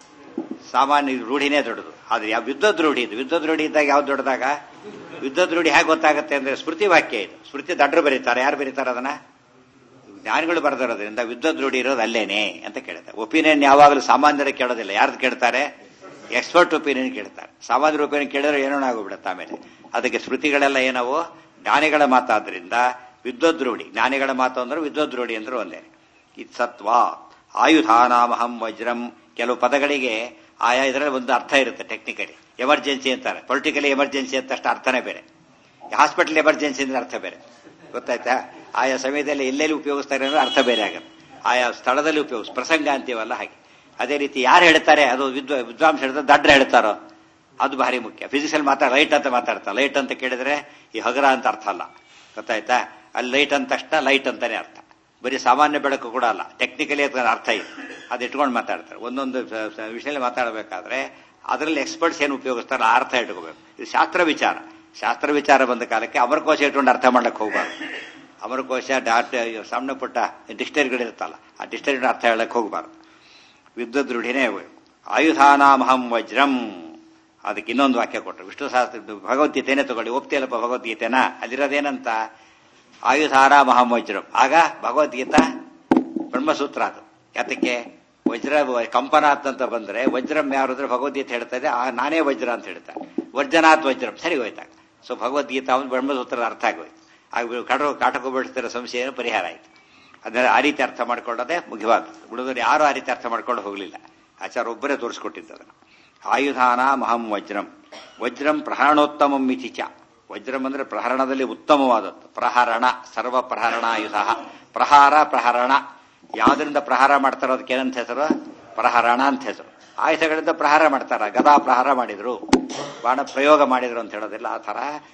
ಸಾಮಾನ್ಯ ರೂಢಿನೇ ದೊಡ್ಡದು ಆದ್ರೆ ಯಾವ ವಿದ್ವದ್ ರೂಢಿ ಇದು ವಿದ್ವದ್ ರೂಢಿ ಇದ್ದಾಗ ಯಾವ್ದು ದೊಡ್ಡದಾಗ ವಿದ್ವದ್ ರೂಢಿ ಹೇಗೆ ಗೊತ್ತಾಗುತ್ತೆ ಅಂದ್ರೆ ಸ್ಮೃತಿ ವಾಕ್ಯ ಇದು ಸ್ಮೃತಿ ದಡ್ರು ಬರೀತಾರೆ ಯಾರು ಬರೀತಾರೆ ಅದನ್ನ ಜ್ಞಾನಿಗಳು ಬರೆದಿರೋದ್ರಿಂದ ವಿದ್ವದ್ ರೂಢಿ ಇರೋದು ಅಲ್ಲೇನೆ ಅಂತ ಕೇಳ್ತಾರೆ ಒಪಿನಿಯನ್ ಯಾವಾಗಲೂ ಸಾಮಾನ್ಯರ ಕೇಳೋದಿಲ್ಲ ಯಾರ್ದು ಕೇಳ್ತಾರೆ ಎಕ್ಸ್ಪರ್ಟ್ ಒಪಿನಿಯನ್ ಕೇಳ್ತಾರೆ ಸಾಮಾನ್ಯರ ಒಪಿನಿಯನ್ ಕೇಳಿದ್ರೆ ಏನೋ ಆಗೋಗ್ಬಿಡುತ್ತೆ ಆಮೇಲೆ ಅದಕ್ಕೆ ಸ್ಮೃತಿಗಳೆಲ್ಲ ಏನವು ಜ್ಞಾನಿಗಳ ಮಾತಾದ್ರಿಂದ ವಿದ್ವದ್ ರೂಢಿ ಜ್ಞಾನಿಗಳ ಮಾತು ಅಂದ್ರೆ ವಿದ್ವದ್ ರೂಢಿ ಅಂದ್ರೆ ಒಂದೇ ಇದು ಸತ್ವ ಆಯುಧಾನಾಮಹಂ ವಜ್ರಂ ಕೆಲವು ಪದಗಳಿಗೆ ಆಯಾ ಇದರಲ್ಲಿ ಒಂದು ಅರ್ಥ ಇರುತ್ತೆ ಟೆಕ್ನಿಕಲಿ ಎಮರ್ಜೆನ್ಸಿ ಅಂತಾರೆ ಪೊಲಿಟಿಕಲಿ ಎಮರ್ಜೆನ್ಸಿ ಅಂತ ಅಷ್ಟು ಅರ್ಥನೇ ಬೇರೆ ಹಾಸ್ಪಿಟಲ್ ಎಮರ್ಜೆನ್ಸಿ ಅಂದ್ರೆ ಅರ್ಥ ಬೇರೆ ಗೊತ್ತಾಯ್ತಾ ಆಯಾ ಸಮಯದಲ್ಲಿ ಎಲ್ಲೆಲ್ಲಿ ಉಪಯೋಗಿಸ್ತಾರೆ ಅಂದ್ರೆ ಅರ್ಥ ಬೇರೆ ಆಗುತ್ತೆ ಆಯಾ ಸ್ಥಳದಲ್ಲಿ ಉಪಯೋಗಿಸ್ ಪ್ರಸಂಗ ಅಂತೀವಲ್ಲ ಹಾಗೆ ಅದೇ ರೀತಿ ಯಾರು ಹೇಳ್ತಾರೆ ಅದು ವಿದ್ವ ವಿದ್ವಾಂಸ ಹೇಳ್ತಾರೆ ದಡ್ರ ಹೇಳ್ತಾರೋ ಅದು ಭಾರಿ ಮುಖ್ಯ ಫಿಸಿಕ್ಸಲ್ಲಿ ಮಾತಾಡ ಲೈಟ್ ಅಂತ ಮಾತಾಡ್ತಾರೆ ಲೈಟ್ ಅಂತ ಕೇಳಿದ್ರೆ ಈ ಹಗರ ಅಂತ ಅರ್ಥ ಅಲ್ಲ ಗೊತ್ತಾಯ್ತಾ ಅಲ್ಲಿ ಲೈಟ್ ಅಂದ ತಕ್ಷಣ ಲೈಟ್ ಅಂತಾನೆ ಅರ್ಥ ಬರೀ ಸಾಮಾನ್ಯ ಬೆಳಕು ಕೂಡ ಅಲ್ಲ ಟೆಕ್ನಿಕಲಿ ಅದರ ಅರ್ಥ ಇದೆ ಅದು ಇಟ್ಕೊಂಡು ಮಾತಾಡ್ತಾರೆ ಒಂದೊಂದು ವಿಷಯದಲ್ಲಿ ಮಾತಾಡಬೇಕಾದ್ರೆ ಅದರಲ್ಲಿ ಎಕ್ಸ್ಪರ್ಟ್ಸ್ ಏನು ಉಪಯೋಗಿಸ್ತಾರೆ ಆ ಅರ್ಥ ಇಟ್ಕೋಬೇಕು ಇದು ಶಾಸ್ತ್ರ ವಿಚಾರ ಶಾಸ್ತ್ರ ವಿಚಾರ ಬಂದ ಕಾಲಕ್ಕೆ ಅಮರಕೋಶ ಇಟ್ಕೊಂಡು ಅರ್ಥ ಮಾಡ್ಲಿಕ್ಕೆ ಹೋಗಬಾರ್ದು ಅಮರಕೋಶ ಡಾಟ್ ಸಣ್ಣ ಪುಟ್ಟ ಡಿಕ್ಷನರಿಗಳಿರುತ್ತಲ್ಲ ಆ ಡಿಕ್ಷನರಿ ಅರ್ಥ ಹೇಳಕ್ ಹೋಗಬಾರ್ದು ವಿದ್ಯುತ್ ರೂಢಿನೇ ಆಯುಧಾನಾಮಹಂ ವಜ್ರಂ ಅದಕ್ಕೆ ಇನ್ನೊಂದು ವಾಕ್ಯ ಕೊಟ್ಟರು ವಿಷ್ಣು ಶಾಸ್ತ್ರ ಭಗವದ್ಗೀತೆನೇ ತಗೊಳ್ಳಿ ಒಪ್ತಿಯಲ್ಲಪ್ಪ ಭಗವದ್ಗೀತೆನ ಅಲ್ಲಿರೋದೇನಂತ ಆಯುಧಾರ ಮಹಂ ವಜ್ರಂ ಆಗ ಭಗವದ್ಗೀತಾ ಬ್ರಹ್ಮಸೂತ್ರ ಅದು ಯಾತಕ್ಕೆ ವಜ್ರ ಕಂಪನಾಥ್ ಅಂತ ಬಂದ್ರೆ ವಜ್ರಂ ಯಾರು ಅಂದ್ರೆ ಭಗವದ್ಗೀತೆ ಹೇಳ್ತಾ ಇದೆ ಆ ನಾನೇ ವಜ್ರ ಅಂತ ಹೇಳ್ತಾರೆ ವಜ್ರನಾಥ್ ವಜ್ರಂ ಸರಿ ಹೋಯ್ತಾಗ ಸೊ ಭಗವದ್ಗೀತಾ ಒಂದು ಬ್ರಹ್ಮಸೂತ್ರದ ಅರ್ಥ ಆಗೋಯ್ತು ಆಗ ಕಡ ಕಾಟಕ ಬೆಳೆಸ್ತಿರೋ ಸಂಶಯ ಪರಿಹಾರ ಆಯ್ತು ಅದನ್ನ ಆ ರೀತಿ ಅರ್ಥ ಮಾಡ್ಕೊಳ್ಳೋದೇ ಮುಖ್ಯವಾದ ಉಳಿದವರು ಯಾರು ಆ ರೀತಿ ಅರ್ಥ ಮಾಡ್ಕೊಂಡು ಹೋಗಲಿಲ್ಲ ಆಚಾರ ಒಬ್ಬರೇ ತೋರಿಸ್ಕೊಟ್ಟಿದ್ದು ಅದನ್ನು ಆಯುಧಾನ ಮಹಂ ವಜ್ರಂ ವಜ್ರಂ ಪ್ರಹರಣೋತ್ತಮಂ ಮಿತಿ ಚ ವಜ್ರಂ ಅಂದ್ರೆ ಪ್ರಹರಣದಲ್ಲಿ ಉತ್ತಮವಾದದ್ದು ಪ್ರಹರಣ ಸರ್ವ ಪ್ರಹರಣ ಆಯುಧ ಪ್ರಹಾರ ಪ್ರಹರಣ ಯಾವ್ದರಿಂದ ಪ್ರಹಾರ ಮಾಡ್ತಾರೋ ಅದಕ್ಕೆ ಏನಂತ ಹೆಸರು ಪ್ರಹರಣ ಅಂತ ಹೆಸರು ಆಯುಧಗಳಿಂದ ಪ್ರಹಾರ ಮಾಡ್ತಾರ ಗದಾ ಪ್ರಹಾರ ಮಾಡಿದ್ರು ಬಾಣ ಪ್ರಯೋಗ ಮಾಡಿದ್ರು ಅಂತ ಹೇಳೋದಿಲ್ಲ ಆ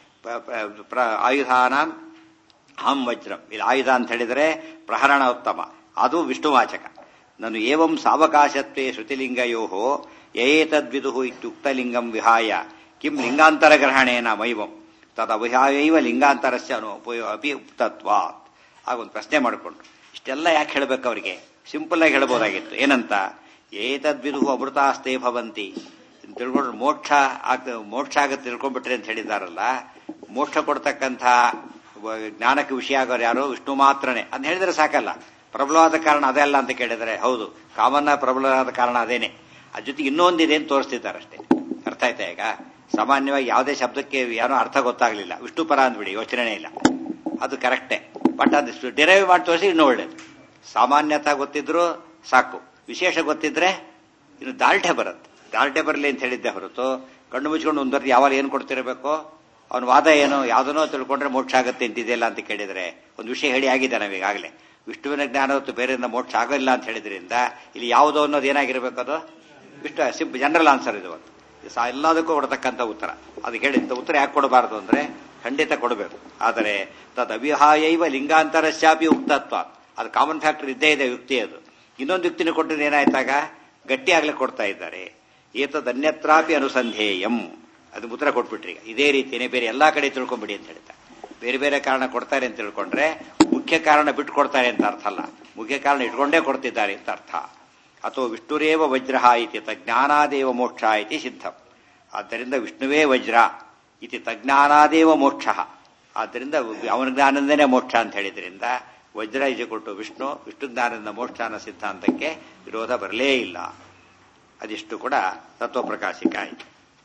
ತರ ಆಯುಧಾನ ಹಂ ವಜ್ರಂ ಇದು ಆಯುಧ ಅಂತ ಹೇಳಿದರೆ ಪ್ರಹರಣ ಉತ್ತಮ ಅದು ವಿಷ್ಣುವಾಚಕ ನಾನು ಏವಂ ಸಾವಕಾಶತ್ವೇ ಶ್ರುತಿಲಿಂಗಯೋ ಏತದ್ವಿದು ಇತ್ಯುಕ್ತಲಿಂಗಂ ವಿಹಾಯ ಕಿಂ ಲಿಂಗಾಂತರ ಗ್ರಹಣೇನ ಮೈವಂ ತದವಿಹಾಯೈವ ಲಿಂಗಾಂತರಸ್ಯ ಅನು ಅಪಿ ಉಕ್ತತ್ವಾತ್ ಆಗೊಂದು ಪ್ರಶ್ನೆ ಮಾಡಿಕೊಂಡ್ರು ಇಷ್ಟೆಲ್ಲ ಯಾಕೆ ಹೇಳಬೇಕು ಅವರಿಗೆ ಸಿಂಪಲ್ ಆಗಿ ಹೇಳ್ಬೋದಾಗಿತ್ತು ಏನಂತ ಏತದ್ವಿದು ಅಮೃತಾಸ್ತೆ ಭವಂತಿ ತಿಳ್ಕೊಂಡ್ರು ಮೋಕ್ಷ ಆಗ ಮೋಕ್ಷ ಆಗತ್ತೆ ತಿಳ್ಕೊಂಡ್ಬಿಟ್ರಿ ಅಂತ ಹೇಳಿದಾರಲ್ಲ ಮೋಕ್ಷ ಕೊಡ್ತಕ್ಕಂಥ ಜ್ಞಾನಕ್ಕೆ ವಿಷಯ ಆಗೋರು ಯಾರು ವಿಷ್ಣು ಮಾತ್ರನೇ ಅಂತ ಹೇಳಿದ್ರೆ ಸಾಕಲ್ಲ ಪ್ರಬಲವಾದ ಕಾರಣ ಅದೇ ಅಲ್ಲ ಅಂತ ಕೇಳಿದರೆ ಹೌದು ಕಾಮನ್ನ ಪ್ರಬಲವಾದ ಕಾರಣ ಅದೇನೆ ಅದ್ರ ಜೊತೆಗೆ ಇನ್ನೊಂದಿದೆ ಅಂತ ತೋರಿಸ್ತಿದ್ದಾರೆ ಅಷ್ಟೇ ಅರ್ಥ ಆಯ್ತಾ ಈಗ ಸಾಮಾನ್ಯವಾಗಿ ಯಾವುದೇ ಶಬ್ದಕ್ಕೆ ಏನೋ ಅರ್ಥ ಗೊತ್ತಾಗ್ಲಿಲ್ಲ ವಿಷ್ಣು ಪರ ಅಂದ್ಬಿಡಿ ಯೋಚನೆ ಇಲ್ಲ ಅದು ಕರೆಕ್ಟೇ ಬಟ್ ಅದು ಡಿರೈವ್ ಮಾಡಿ ತೋರಿಸಿ ಇನ್ನೂ ಒಳ್ಳೇದು ಸಾಮಾನ್ಯತ ಗೊತ್ತಿದ್ರು ಸಾಕು ವಿಶೇಷ ಗೊತ್ತಿದ್ರೆ ಇನ್ನು ದಾಲ್ಟೆ ಬರುತ್ತೆ ದಾಲ್ಟೆ ಬರಲಿ ಅಂತ ಹೇಳಿದ್ದೆ ಹೊರತು ಕಣ್ಣು ಮುಚ್ಕೊಂಡು ಒಂದರ್ತಿ ಯಾವಾಗ ಏನು ಕೊಡ್ತಿರಬೇಕು ಅವನ ವಾದ ಏನು ಯಾವುದನ್ನೋ ತಿಳ್ಕೊಂಡ್ರೆ ಮೋಕ್ಷ ಆಗುತ್ತೆ ಅಂತಿದೆಯಲ್ಲ ಅಂತ ಕೇಳಿದ್ರೆ ಒಂದು ವಿಷಯ ಹೇಳಿ ಆಗಿದೆ ನಾವೀಗಾಗಲೇ ವಿಷ್ಣುವಿನ ಜ್ಞಾನ ಹೊತ್ತು ಬೇರೆಯಿಂದ ಮೋಕ್ಷ ಆಗೋಲ್ಲ ಅಂತ ಹೇಳಿದ್ರಿಂದ ಇಲ್ಲಿ ಯಾವುದೋ ಅನ್ನೋದು ಏನಾಗಿರ್ಬೇಕು ಅದು ವಿಷ್ಣು ಸಿಂಪ್ ಜನರಲ್ ಆನ್ಸರ್ ಇದು ಒಂದು ಎಲ್ಲದಕ್ಕೂ ಕೊಡತಕ್ಕಂಥ ಉತ್ತರ ಅದಕ್ಕೆ ಹೇಳಿದ್ದ ಉತ್ತರ ಯಾಕೆ ಕೊಡಬಾರದು ಅಂದ್ರೆ ಖಂಡಿತ ಕೊಡಬೇಕು ಆದರೆ ತದ್ ಅವಿಹಾಯೈವ ಲಿಂಗಾಂತರಶ್ಯಾಪಿ ಉಕ್ತತ್ವ ಅದು ಕಾಮನ್ ಫ್ಯಾಕ್ಟರ್ ಇದ್ದೇ ಇದೆ ಯುಕ್ತಿ ಅದು ಇನ್ನೊಂದು ಯುಕ್ತಿನ ಕೊಟ್ಟಿದ್ದು ಏನಾಯ್ತಾಗ ಗಟ್ಟಿ ಆಗ್ಲಿಕ್ಕೆ ಕೊಡ್ತಾ ಇದ್ದಾರೆ ಏತದ್ ಅನ್ಯತ್ರಾಪಿ ಅನುಸಂಧೇಯಂ ಅದು ಉತ್ತರ ಕೊಟ್ಬಿಟ್ರಿ ಈಗ ಇದೇ ರೀತಿಯೇ ಬೇರೆ ಎಲ್ಲಾ ಕಡೆ ತಿಳ್ಕೊಂಬಿಡಿ ಅಂತ ಹೇಳ್ತಾರೆ ಬೇರೆ ಬೇರೆ ಕಾರಣ ಕೊಡ್ತಾರೆ ಅಂತ ತಿಳ್ಕೊಂಡ್ರೆ ಮುಖ್ಯ ಕಾರಣ ಬಿಟ್ಟು ಕೊಡ್ತಾರೆ ಅಂತ ಅರ್ಥ ಅಲ್ಲ ಮುಖ್ಯ ಕಾರಣ ಇಟ್ಕೊಂಡೇ ಕೊಡ್ತಿದ್ದಾರೆ ಅಂತ ಅರ್ಥ ಅಥವಾ ವಿಷ್ಣುರೇವ ವಜ್ರ ಇತಿ ತಜ್ಞಾನಾದೇವ ಮೋಕ್ಷ ಇತಿ ಸಿದ್ಧಂ ಆದ್ದರಿಂದ ವಿಷ್ಣುವೇ ವಜ್ರ ಇತಿ ತಜ್ಞಾನಾದೇವ ಮೋಕ್ಷ ಆದ್ದರಿಂದ ಅವನ ಜ್ಞಾನದಿಂದನೇ ಮೋಕ್ಷ ಅಂತ ಹೇಳಿದ್ರಿಂದ ವಜ್ರ ಇಜ ಕೊಟ್ಟು ವಿಷ್ಣು ವಿಷ್ಣು ಜ್ಞಾನದಿಂದ ಮೋಕ್ಷ ಅನ್ನೋ ಸಿದ್ಧಾಂತಕ್ಕೆ ವಿರೋಧ ಬರಲೇ ಇಲ್ಲ ಅದಿಷ್ಟು ಕೂಡ ತತ್ವಪ್ರಕಾಶಿಕ ಆಯಿತು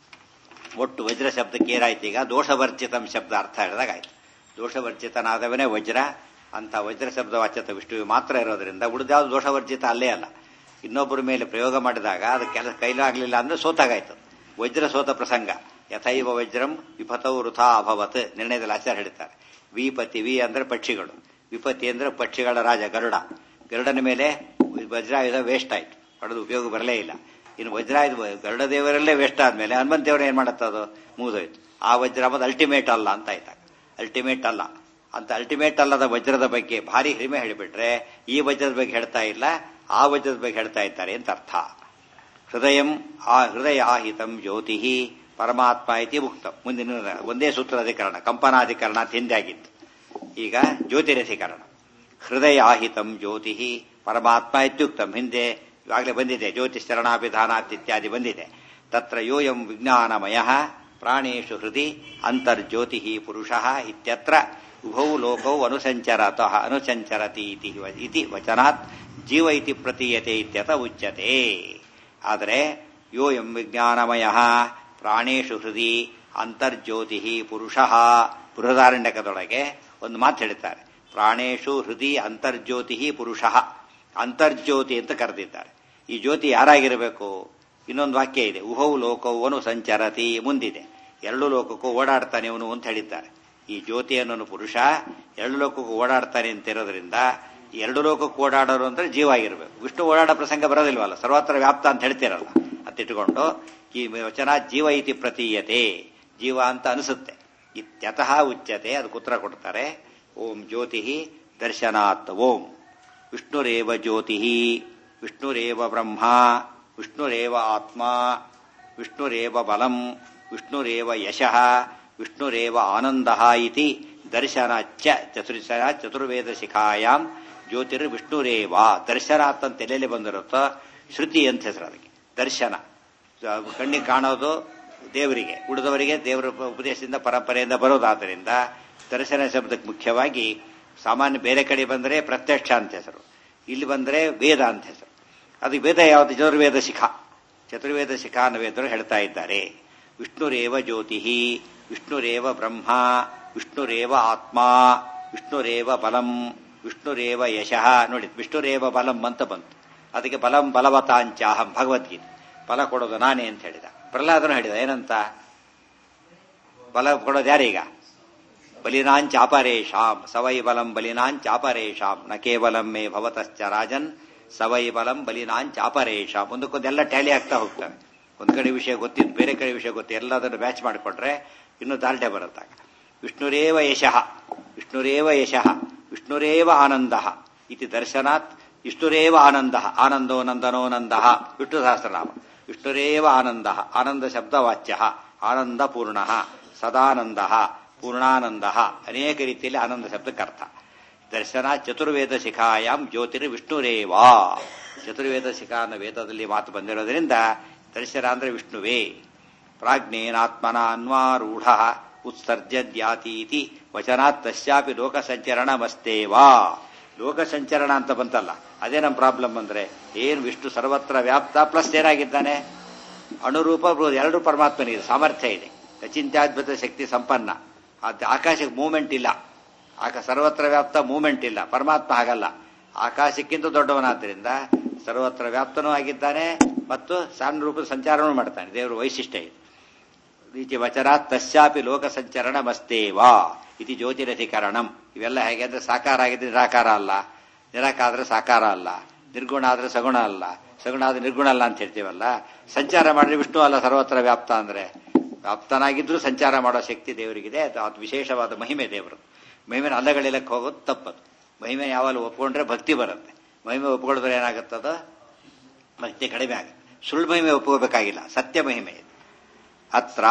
ಒಟ್ಟು ವಜ್ರ ಶಬ್ದಕ್ಕೆ ಏನಾಯ್ತು ಈಗ ದೋಷವರ್ಜಿತಂ ಶಬ್ದ ಅರ್ಥ ಹೇಳಿದಾಗ ಆಯ್ತು ದೋಷವರ್ಜಿತನಾದವನೇ ವಜ್ರ ಅಂತ ವಜ್ರ ಶಬ್ದ ವಾಚ್ಯತ ವಿಷ್ಣುವಿಗೆ ಮಾತ್ರ ಇರೋದ್ರಿಂದ ಉಳಿದಾವ್ದು ದೋಷವರ್ಜಿತ ಅಲ್ಲೇ ಅಲ್ಲ ಇನ್ನೊಬ್ಬರ ಮೇಲೆ ಪ್ರಯೋಗ ಮಾಡಿದಾಗ ಅದು ಕೆಲಸ ಕೈಲಾಗಲಿಲ್ಲ ಅಂದ್ರೆ ಸೋತಾಗಾಯ್ತು ವಜ್ರ ಸೋತ ಪ್ರಸಂಗ ಯಥೈವ ವಜ್ರಂ ವಿಪತೌ ವೃಥಾ ಅಭವತ್ ನಿರ್ಣಯದಲ್ಲಿ ಆಚಾರ ಹೇಳ್ತಾರೆ ವಿಪತಿ ವಿ ಅಂದ್ರೆ ಪಕ್ಷಿಗಳು ವಿಪತಿ ಅಂದ್ರೆ ಪಕ್ಷಿಗಳ ರಾಜ ಗರುಡ ಗರುಡನ ಮೇಲೆ ವಜ್ರಾಯುಧ ವೇಸ್ಟ್ ಆಯ್ತು ಹೊಡೆದು ಉಪಯೋಗ ಬರಲೇ ಇಲ್ಲ ಇನ್ನು ವಜ್ರಾಯುಧ ಗರುಡ ದೇವರಲ್ಲೇ ವೇಸ್ಟ್ ಆದ್ಮೇಲೆ ಹನುಮಂತ ದೇವರು ಏನ್ ಮಾಡುತ್ತ ಅದು ಮುಗಿದೋಯ್ತು ಆ ವಜ್ರ ಅದು ಅಲ್ಟಿಮೇಟ್ ಅಲ್ಲ ಅಂತ ಆಯ್ತಾಗ ಅಲ್ಟಿಮೇಟ್ ಅಲ್ಲ ಅಂತ ಅಲ್ಟಿಮೇಟ್ ಅಲ್ಲದ ವಜ್ರದ ಬಗ್ಗೆ ಭಾರಿ ಹಿರಿಮೆ ಹೇಳಿಬಿಟ್ರೆ ಈ ವಜ್ರದ ಬಗ್ಗೆ ಹೇಳ್ತಾ ಇಲ್ಲ ಆ ವಜ್ರದ ಬಗ್ಗೆ ಹೇಳ್ತಾ ಇದ್ದಾರೆ ಅಂತ ಅರ್ಥ ಹೃದಯಂ ಆ ಹೃದಯ ಆಹಿತಂ ಜ್ಯೋತಿ ಪರಮಾತ್ಮ ಇತಿ ಮುಕ್ತ ಮುಂದಿನ ಒಂದೇ ಸೂತ್ರದ ಅಧಿಕರಣ ಕಂಪನಾಧಿಕರಣ ಅಂತ ಹಿಂದೆ ಆಗಿತ್ತು ಈಗ ಜ್ಯೋತಿರಧಿಕರಣ ಹೃದಯ ಆಹಿತಂ ಜ್ಯೋತಿ ಪರಮಾತ್ಮ ಇತ್ಯುಕ್ತಂ ಹಿಂದೆ ಈಗಾಗಲೇ ಬಂದಿದೆ ಜ್ಯೋತಿಶ್ಚರಣಾಭಿಧಾನಾತ್ ಇತ್ಯಾದಿ ಬಂದಿದೆ ತತ್ರ ಯೋಯಂ ವಿಜ್ಞಾನಮಯ ಪ್ರಾಣೇಶು ಹೃದಯ ಅಂತರ್ಜ್ಯೋತಿ ಪುರುಷ ಇತ್ಯತ್ರ ಉಭೌ ಲೋಕೌ ಅನುಸಂಚರತಃ ಅನುಸಂಚರತಿ ಇತಿ ವಚನಾತ್ ಜೀವ ಇತಿ ಪ್ರತೀಯತೆ ಇತ್ಯತ ಉಚ್ಯತೆ ಆದರೆ ಯೋಯಂ ವಿಜ್ಞಾನಮಯ ಪ್ರಾಣೇಶು ಹೃದಯ ಅಂತರ್ಜ್ಯೋತಿ ಪುರುಷ ಬೃಹದಾರಣ್ಯಕದೊಳಗೆ ಒಂದು ಮಾತು ಹೇಳ್ತಾರೆ ಪ್ರಾಣೇಶು ಹೃದಯ ಅಂತರ್ಜ್ಯೋತಿ ಪುರುಷ ಅಂತರ್ಜ್ಯೋತಿ ಅಂತ ಕರೆದಿದ್ದಾರೆ ಈ ಜ್ಯೋತಿ ಯಾರಾಗಿರಬೇಕು ಇನ್ನೊಂದು ವಾಕ್ಯ ಇದೆ ಉಹೌ ಲೋಕವನು ಸಂಚರತಿ ಮುಂದಿದೆ ಎರಡು ಲೋಕಕ್ಕೂ ಓಡಾಡ್ತಾನೆ ಅವನು ಅಂತ ಹೇಳಿದ್ದಾರೆ ಈ ಜ್ಯೋತಿ ಅನ್ನೋನು ಪುರುಷ ಎರಡು ಲೋಕಕ್ಕೂ ಓಡಾಡ್ತಾನೆ ಅಂತ ಇರೋದ್ರಿಂದ ಎರಡು ಲೋಕಕ್ಕೆ ಓಡಾಡೋರು ಅಂದ್ರೆ ಜೀವ ಆಗಿರ್ಬೇಕು ವಿಷ್ಣು ಓಡಾಡೋ ಪ್ರಸಂಗ ಬರೋದಿಲ್ವಲ್ಲ ಸರ್ವತ್ರ ವ್ಯಾಪ್ತ ಅಂತ ಹೇಳ್ತಿರಲ್ಲ ಅತ್ತಿಟ್ಟುಕೊಂಡು ಈ ವಚನ ಜೀವ ಇತಿ ಪ್ರತೀಯತೆ ಜೀವ ಅಂತ ಅನಿಸುತ್ತೆ ಇತ್ಯತಃ ಉಚ್ಯತೆ ಅದಕ್ಕೆ ಉತ್ತರ ಕೊಡ್ತಾರೆ ಓಂ ಜ್ಯೋತಿ ದರ್ಶನಾತ್ ಓಂ ವಿಷ್ಣುರೇವ ಜ್ಯೋತಿ ವಿಷ್ಣುರೇವ ಬ್ರಹ್ಮ ವಿಷ್ಣುರೇವ ಆತ್ಮ ವಿಷ್ಣುರೇವ ಬಲಂ ವಿಷ್ಣುರೇವ ಯಶಃ ವಿಷ್ಣುರೇವ ಆನಂದ ಇತಿ ದರ್ಶನಾಚ್ಚ ಚತುರ್ಶ ಚತುರ್ವೇದ ಶಿಖಾಯಾಮ್ ಜ್ಯೋತಿರ್ ವಿಷ್ಣುರೇವ ದರ್ಶನಾತ್ ಅಂತ ಎಲ್ಲೆಲ್ಲಿ ಬಂದಿರುತ್ತೋ ಶ್ರುತಿ ಅಂತ ಹೆಸರು ಅದಕ್ಕೆ ದರ್ಶನ ಕಣ್ಣಿಗೆ ಕಾಣೋದು ದೇವರಿಗೆ ಉಳಿದವರಿಗೆ ದೇವರ ಉಪದೇಶದಿಂದ ಪರಂಪರೆಯಿಂದ ಬರೋದಾದ್ದರಿಂದ ದರ್ಶನ ಶಬ್ದಕ್ಕೆ ಮುಖ್ಯವಾಗಿ ಸಾಮಾನ್ಯ ಬೇರೆ ಕಡೆ ಬಂದರೆ ಪ್ರತ್ಯಕ್ಷ ಅಂತ ಹೆಸರು ಇಲ್ಲಿ ಬಂದರೆ ವೇದ ಅಂತ ಹೆಸರು ಅದು ವೇದ ಯಾವುದು ಚತುರ್ವೇದ ಶಿಖಾ ಚತುರ್ವೇದ ಶಿಖಾ ಅನ್ನೋ ವೇದರು ಹೇಳ್ತಾ ಇದ್ದಾರೆ ವಿಷ್ಣುರೇವ ಜ್ಯೋತಿ ವಿಷ್ಣುರೇವ ಬ್ರಹ್ಮ ವಿಷ್ಣುರೇವ ಆತ್ಮ ವಿಷ್ಣುರೇವ ಬಲಂ ವಿಷ್ಣುರೇವ ಯಶಃ ನೋಡಿ ವಿಷ್ಣುರೇವ ಬಲಂ ಅಂತ ಬಂತು ಅದಕ್ಕೆ ಬಲಂ ಬಲವತಾಂಚಾಹಂ ಭಗವದ್ಗೀತೆ ಫಲ ಕೊಡೋದು ನಾನೇ ಅಂತ ಹೇಳಿದ ಪ್ರಹ್ಲಾದನು ಹೇಳಿದ ಏನಂತ ಬಲ ಕೊಡೋದು ಯಾರೀಗ ಬಲಿನಾಂಚಾಪರೇಶಾಂ ಸವೈ ಬಲಂ ಬಲಿನಾಂಚಾಪರೇಶಾಂ ನ ಕೇವಲಂ ಮೇ ಭವತಶ್ಚ ರಾಜನ್ ಸವೈ ಬಲಂ ಬಲಿನಾಂಚಾಪರೇಶಾಂ ಒಂದಕ್ಕೊಂದೆಲ್ಲ ಟ್ಯಾಲಿ ಆಗ್ತಾ ಹೋಗ್ತವೆ ಒಂದ್ ಕಡೆ ವಿಷಯ ಗೊತ್ತಿದ್ದು ಬೇರೆ ಕಡೆ ವಿಷಯ ಗೊತ್ತು ಎಲ್ಲದನ್ನು ಬ್ಯಾಚ್ ಮಾಡಿಕೊಂಡ್ರೆ ಇನ್ನೂ ದಾಲ್ಟೆ ಬರುತ್ತಾಗ ವಿಷ್ಣುರೇವ ಯಶಃ ವಿಷ್ಣುರೇವ ಯಶಃ ವಿಷ್ಣುರೇವ ಆನಂದ ಇತಿ ದರ್ಶನಾತ್ ವಿಷ್ಣುರೇವ ಆನಂದ ಆನಂದೋ ನಂದನೋ ನಂದ ವಿಷ್ಣು ಸಹಸ್ರನಾಮ ವಿಷ್ಣುರೇವ ಆನಂದ ಆನಂದ ಶಬ್ದವಾಚ್ಯ ಆನಂದ ಪೂರ್ಣ ಸದಾನಂದ ಪೂರ್ಣಾನಂದ ಅನೇಕ ರೀತಿಯಲ್ಲಿ ಆನಂದ ಶಬ್ದಕ್ಕರ್ಥ ದರ್ಶನ ಚತುರ್ವೇದ ಶಿಖಾಯಾಮ್ ಜ್ಯೋತಿರ್ ವಿಷ್ಣುರೇವಾ ಚತುರ್ವೇದ ಶಿಖಾ ಅನ್ನೋ ವೇದದಲ್ಲಿ ಮಾತು ಬಂದಿರೋದ್ರಿಂದ ದರ್ಶನ ಅಂದ್ರೆ ವಿಷ್ಣುವೇ ಪ್ರಾಜ್ಞೇನಾತ್ಮನ ಅನ್ವಾರೂಢ ಉತ್ಸರ್ಜದ್ಯಾತೀತಿ ವಚನಾತ್ ತಸ್ಯಾಪಿ ಲೋಕ ಸಂಚರಣಮಸ್ತೇವಾ ಲೋಕ ಸಂಚರಣ ಅಂತ ಬಂತಲ್ಲ ಅದೇ ನಮ್ಮ ಪ್ರಾಬ್ಲಮ್ ಅಂದ್ರೆ ಏನ್ ವಿಷ್ಣು ಸರ್ವತ್ರ ವ್ಯಾಪ್ತ ಪ್ಲಸ್ ಏನಾಗಿದ್ದಾನೆ ಅಣುರೂಪ ಎರಡು ಪರಮಾತ್ಮನಿದೆ ಸಾಮರ್ಥ್ಯ ಇದೆ ಅಚಿಂತ್ಯಾದ್ಭುತ ಶಕ್ತಿ ಸಂಪನ್ನ ಅದು ಆಕಾಶಕ್ಕೆ ಮೂವ್ಮೆಂಟ್ ಇಲ್ಲ ಆಕ ಸರ್ವತ್ರ ವ್ಯಾಪ್ತ ಮೂವ್ಮೆಂಟ್ ಇಲ್ಲ ಪರಮಾತ್ಮ ಹಾಗಲ್ಲ ಆಕಾಶಕ್ಕಿಂತ ದೊಡ್ಡವನಾದ್ದರಿಂದ ಸರ್ವತ್ರ ವ್ಯಾಪ್ತನೂ ಆಗಿದ್ದಾನೆ ಮತ್ತು ಸಣ್ಣ ರೂಪದ ಸಂಚಾರನೂ ಮಾಡ್ತಾನೆ ದೇವರ ವೈಶಿಷ್ಟ್ಯ ಇದೆ ರೀತಿ ವಚನ ತಸ್ಯಾಪಿ ಲೋಕ ಸಂಚರಣ ಮಸ್ತೇವಾ ಇತಿ ಜ್ಯೋತಿರಧಿಕರಣಂ ಇವೆಲ್ಲ ಹೇಗೆ ಅಂದ್ರೆ ಸಾಕಾರ ಆಗಿದ್ರೆ ನಿರಾಕಾರ ಅಲ್ಲ ನಿರಾಕಾರ ಆದ್ರೆ ಸಾಕಾರ ಅಲ್ಲ ನಿರ್ಗುಣ ಆದ್ರೆ ಸಗುಣ ಅಲ್ಲ ಸಗುಣ ಆದ್ರೆ ನಿರ್ಗುಣ ಅಲ್ಲ ಅಂತ ಹೇಳ್ತೀವಲ್ಲ ಸಂಚಾರ ಮಾಡಿದ್ರೆ ವಿಷ್ಣು ಅಲ್ಲ ಸರ್ವತ್ರ ವ್ಯಾಪ್ತ ಅಂದ್ರೆ ವ್ಯಾಪ್ತನಾಗಿದ್ರೂ ಸಂಚಾರ ಮಾಡೋ ಶಕ್ತಿ ದೇವರಿಗಿದೆ ಅದು ಅದು ವಿಶೇಷವಾದ ಮಹಿಮೆ ದೇವರು ಮಹಿಮೆನ ಅಲ್ಲಗಳಿಲಕ್ಕೆ ಹೋಗೋದು ತಪ್ಪದು ಮಹಿಮೆ ಯಾವಾಗ ಒಪ್ಕೊಂಡ್ರೆ ಭಕ್ತಿ ಬರುತ್ತೆ ಮಹಿಮೆ ಒಪ್ಕೊಳ್ಳೋದ್ರೆ ಏನಾಗುತ್ತದ ಭಕ್ತಿ ಕಡಿಮೆ ಆಗುತ್ತೆ ಸುಳ್ಳು ಮಹಿಮೆ ಒಪ್ಕೋಬೇಕಾಗಿಲ್ಲ ಸತ್ಯ ಮಹಿಮೆ ಇದು ಅತ್ರ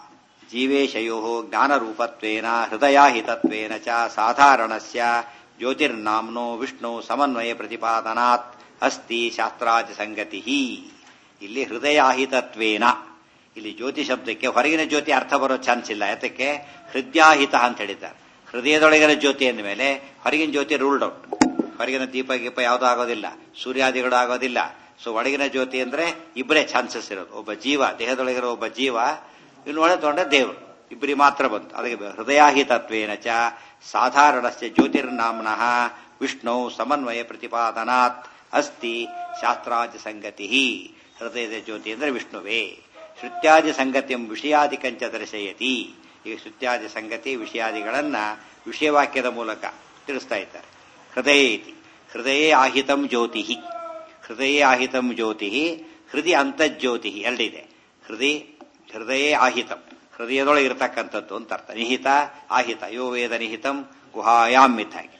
ಜೀವೇಶಯೋ ಜ್ಞಾನರೂಪತ್ವೇನ ಹೃದಯಾಹಿತತ್ವೇನ ಚ ಸಾಧಾರಣಸ್ಯ ಜ್ಯೋತಿರ್ನಾಮ್ನೋ ವಿಷ್ಣು ಸಮನ್ವಯ ಪ್ರತಿಪಾದನಾತ್ ಅಸ್ತಿ ಶಾಸ್ತ್ರಾಚ ಸಂಗತಿ ಇಲ್ಲಿ ಹೃದಯಾಹಿತತ್ವೇನ ಇಲ್ಲಿ ಜ್ಯೋತಿ ಶಬ್ದಕ್ಕೆ ಹೊರಗಿನ ಜ್ಯೋತಿ ಅರ್ಥ ಬರೋ ಚಾನ್ಸ್ ಇಲ್ಲ ಯಾತಕ್ಕೆ ಹೃದಯಾಹಿತ ಅಂತ ಹೇಳಿದ್ದಾರೆ ಹೃದಯದೊಳಗಿನ ಜ್ಯೋತಿ ಅಂದ ಮೇಲೆ ಹೊರಗಿನ ಜ್ಯೋತಿ ರೂಲ್ಡ್ ಔಟ್ ಹೊರಗಿನ ದೀಪ ಗೀಪ ಯಾವುದೂ ಆಗೋದಿಲ್ಲ ಸೂರ್ಯಾದಿಗಳು ಆಗೋದಿಲ್ಲ ಸೊ ಒಳಗಿನ ಜ್ಯೋತಿ ಅಂದ್ರೆ ಇಬ್ಬರೇ ಚಾನ್ಸಸ್ ಇರೋದು ಒಬ್ಬ ಜೀವ ದೇಹದೊಳಗಿರೋ ಒಬ್ಬ ಜೀವ ಇನ್ನು ಒಳಗೆ ತೊಗೊಂಡ ದೇವರು ಇಬ್ಬರಿ ಮಾತ್ರ ಬಂತು ಅದಕ್ಕೆ ಹೃದಯಾಹಿತತ್ವೇನ ಚ ಸಾಧಾರಣಸ್ಯ ಜ್ಯೋತಿರ್ನಾಮ್ನಃ ವಿಷ್ಣು ಸಮನ್ವಯ ಪ್ರತಿಪಾದನಾತ್ ಅಸ್ತಿ ಶಾಸ್ತ್ರಾದಿ ಸಂಗತಿ ಹೃದಯದ ಜ್ಯೋತಿ ಅಂದ್ರೆ ವಿಷ್ಣುವೇ ಶ್ರುತ್ಯಾದಿ ಸಂಗತಿ ವಿಷಯಾದಿಕಂಚ ದರ್ಶಯತಿ ಈಗ ಶ್ರುತ್ಯಾದಿ ಸಂಗತಿ ವಿಷಯಾದಿಗಳನ್ನ ವಿಷಯವಾಕ್ಯದ ಮೂಲಕ ತಿಳಿಸ್ತಾ ಇದ್ದಾರೆ ಹೃದಯ ಇತಿ ಹೃದಯೇ ಆಹಿತಂ ಜ್ಯೋತಿ ಹೃದಯೇ ಆಹಿತಂ ಜ್ಯೋತಿ ಹೃದಯ ಅಂತಜ್ಯೋತಿ ಎರಡಿದೆ ಹೃದಯ ಹೃದಯೇ ಆಹಿತಂ ಹೃದಯದೊಳಗೆ ಇರತಕ್ಕಂಥದ್ದು ಅಂತ ಅರ್ಥ ನಿಹಿತ ಆಹಿತ ಯೋ ವೇದ ನಿಹಿತಂ ಗುಹಾಯಾಮ್ ಮಿಥಾಗಿ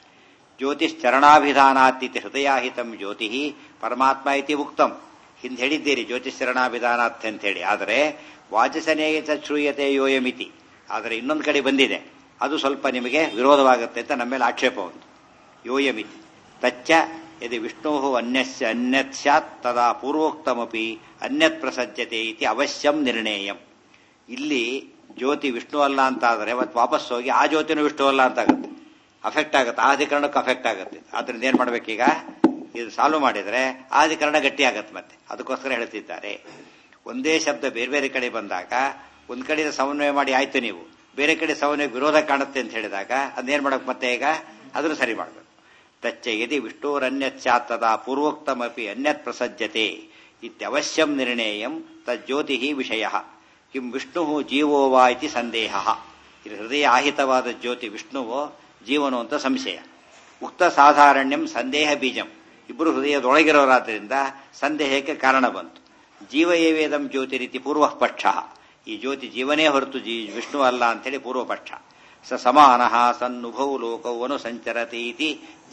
ಜ್ಯೋತಿಶ್ಚರಣಾಭಿಧಾನಾತ್ ಇತಿ ಹೃದಯಾಹಿತಂ ಜ್ಯೋತಿ ಪರಮಾತ್ಮ ಇತಿ ಉಕ್ತಂ ಹಿಂದೆ ಹೇಳಿದ್ದೀರಿ ಜ್ಯೋತಿಶ್ಚರಣಾಭಿಧಾನಾತ್ ಅಂತ ಹೇಳಿ ಆದರೆ ವಾಚಸನೇಯ ಶ್ರೂಯತೆ ಯೋಯಮಿತಿ ಆದರೆ ಇನ್ನೊಂದು ಕಡೆ ಬಂದಿದೆ ಅದು ಸ್ವಲ್ಪ ನಿಮಗೆ ವಿರೋಧವಾಗುತ್ತೆ ಅಂತ ನಮ್ಮ ಮೇಲೆ ಆಕ್ಷೇಪ ಉಂಟು ಯೋಯಮಿತಿ ತಚ್ಚ ಯದಿ ವಿಷ್ಣು ಅನ್ಯಸ್ಯ ಅನ್ಯತ್ ಸ್ಯಾತ್ ತದಾ ಪೂರ್ವೋಕ್ತಮಪಿ ಅನ್ಯತ್ ಪ್ರಸಜ್ಜತೆ ಇತಿ ಅವಶ್ಯಂ ನಿರ್ಣೇಯಂ ಇಲ್ಲಿ ಜ್ಯೋತಿ ವಿಷ್ಣು ಅಲ್ಲ ಅಂತ ಆದರೆ ಮತ್ತೆ ವಾಪಸ್ ಹೋಗಿ ಆ ಜ್ಯೋತಿನೂ ವಿಷ್ಣು ಅಲ್ಲ ಅಂತ ಆಗುತ್ತೆ ಅಫೆಕ್ಟ್ ಆಗುತ್ತೆ ಆದಿಕರಣಕ್ಕೆ ಅಫೆಕ್ಟ್ ಆಗುತ್ತೆ ಅದರಿಂದ ಏನ್ ಮಾಡ್ಬೇಕೀಗ ಇದು ಸಾಲ್ವ್ ಮಾಡಿದ್ರೆ ಆದಿಕರಣ ಗಟ್ಟಿ ಆಗತ್ತೆ ಮತ್ತೆ ಅದಕ್ಕೋಸ್ಕರ ಹೇಳ್ತಿದ್ದಾರೆ ಒಂದೇ ಶಬ್ದ ಬೇರೆ ಬೇರೆ ಕಡೆ ಬಂದಾಗ ಒಂದ್ ಕಡೆ ಸಮನ್ವಯ ಮಾಡಿ ಆಯ್ತು ನೀವು ಬೇರೆ ಕಡೆ ಸಮನ್ವಯ ವಿರೋಧ ಕಾಣುತ್ತೆ ಅಂತ ಹೇಳಿದಾಗ ಅದನ್ನೇನ್ ಮಾಡಕ್ ಮತ್ತೆ ಈಗ ಅದನ್ನು ಸರಿ ಮಾಡಬೇಕು ತಚ್ಚ ಯದಿ ವಿಷ್ಣೋರನ್ಯಚ್ಚಾತ್ತದ ಪೂರ್ವೋಕ್ತಮಪಿ ಅನ್ಯತ್ ಪ್ರಸಜ್ಜತೆ ಇತ್ಯವಶ್ಯಂ ನಿರ್ಣೇಯಂ ತಜ್ಯೋತಿ ವಿಷಯ ಕಿಂ ವಿಷ್ಣು ಜೀವೋ ವಾ ಇತಿ ಸಂದೇಹ ಇದು ಹೃದಯ ಆಹಿತವಾದ ಜ್ಯೋತಿ ವಿಷ್ಣುವೋ ಜೀವನೋ ಅಂತ ಸಂಶಯ ಉಕ್ತ ಸಾಧಾರಣ್ಯಂ ಸಂದೇಹ ಬೀಜಂ ಇಬ್ಬರು ಹೃದಯದೊಳಗಿರೋರಾದ್ರಿಂದ ಸಂದೇಹಕ್ಕೆ ಕಾರಣ ಬಂತು ಜೀವ ಏವೇದಂ ಜ್ಯೋತಿ ರೀತಿ ಪೂರ್ವ ಪಕ್ಷ ಈ ಜ್ಯೋತಿ ಜೀವನೇ ಹೊರತು ಜೀ ವಿಷ್ಣು ಅಲ್ಲ ಅಂತೇಳಿ ಪೂರ್ವ ಪಕ್ಷ ಸ ಸಮಾನ ಸನ್ನುಭೌ ಲೋಕವು ಅನುಸಂಚರತಿ ಇತಿ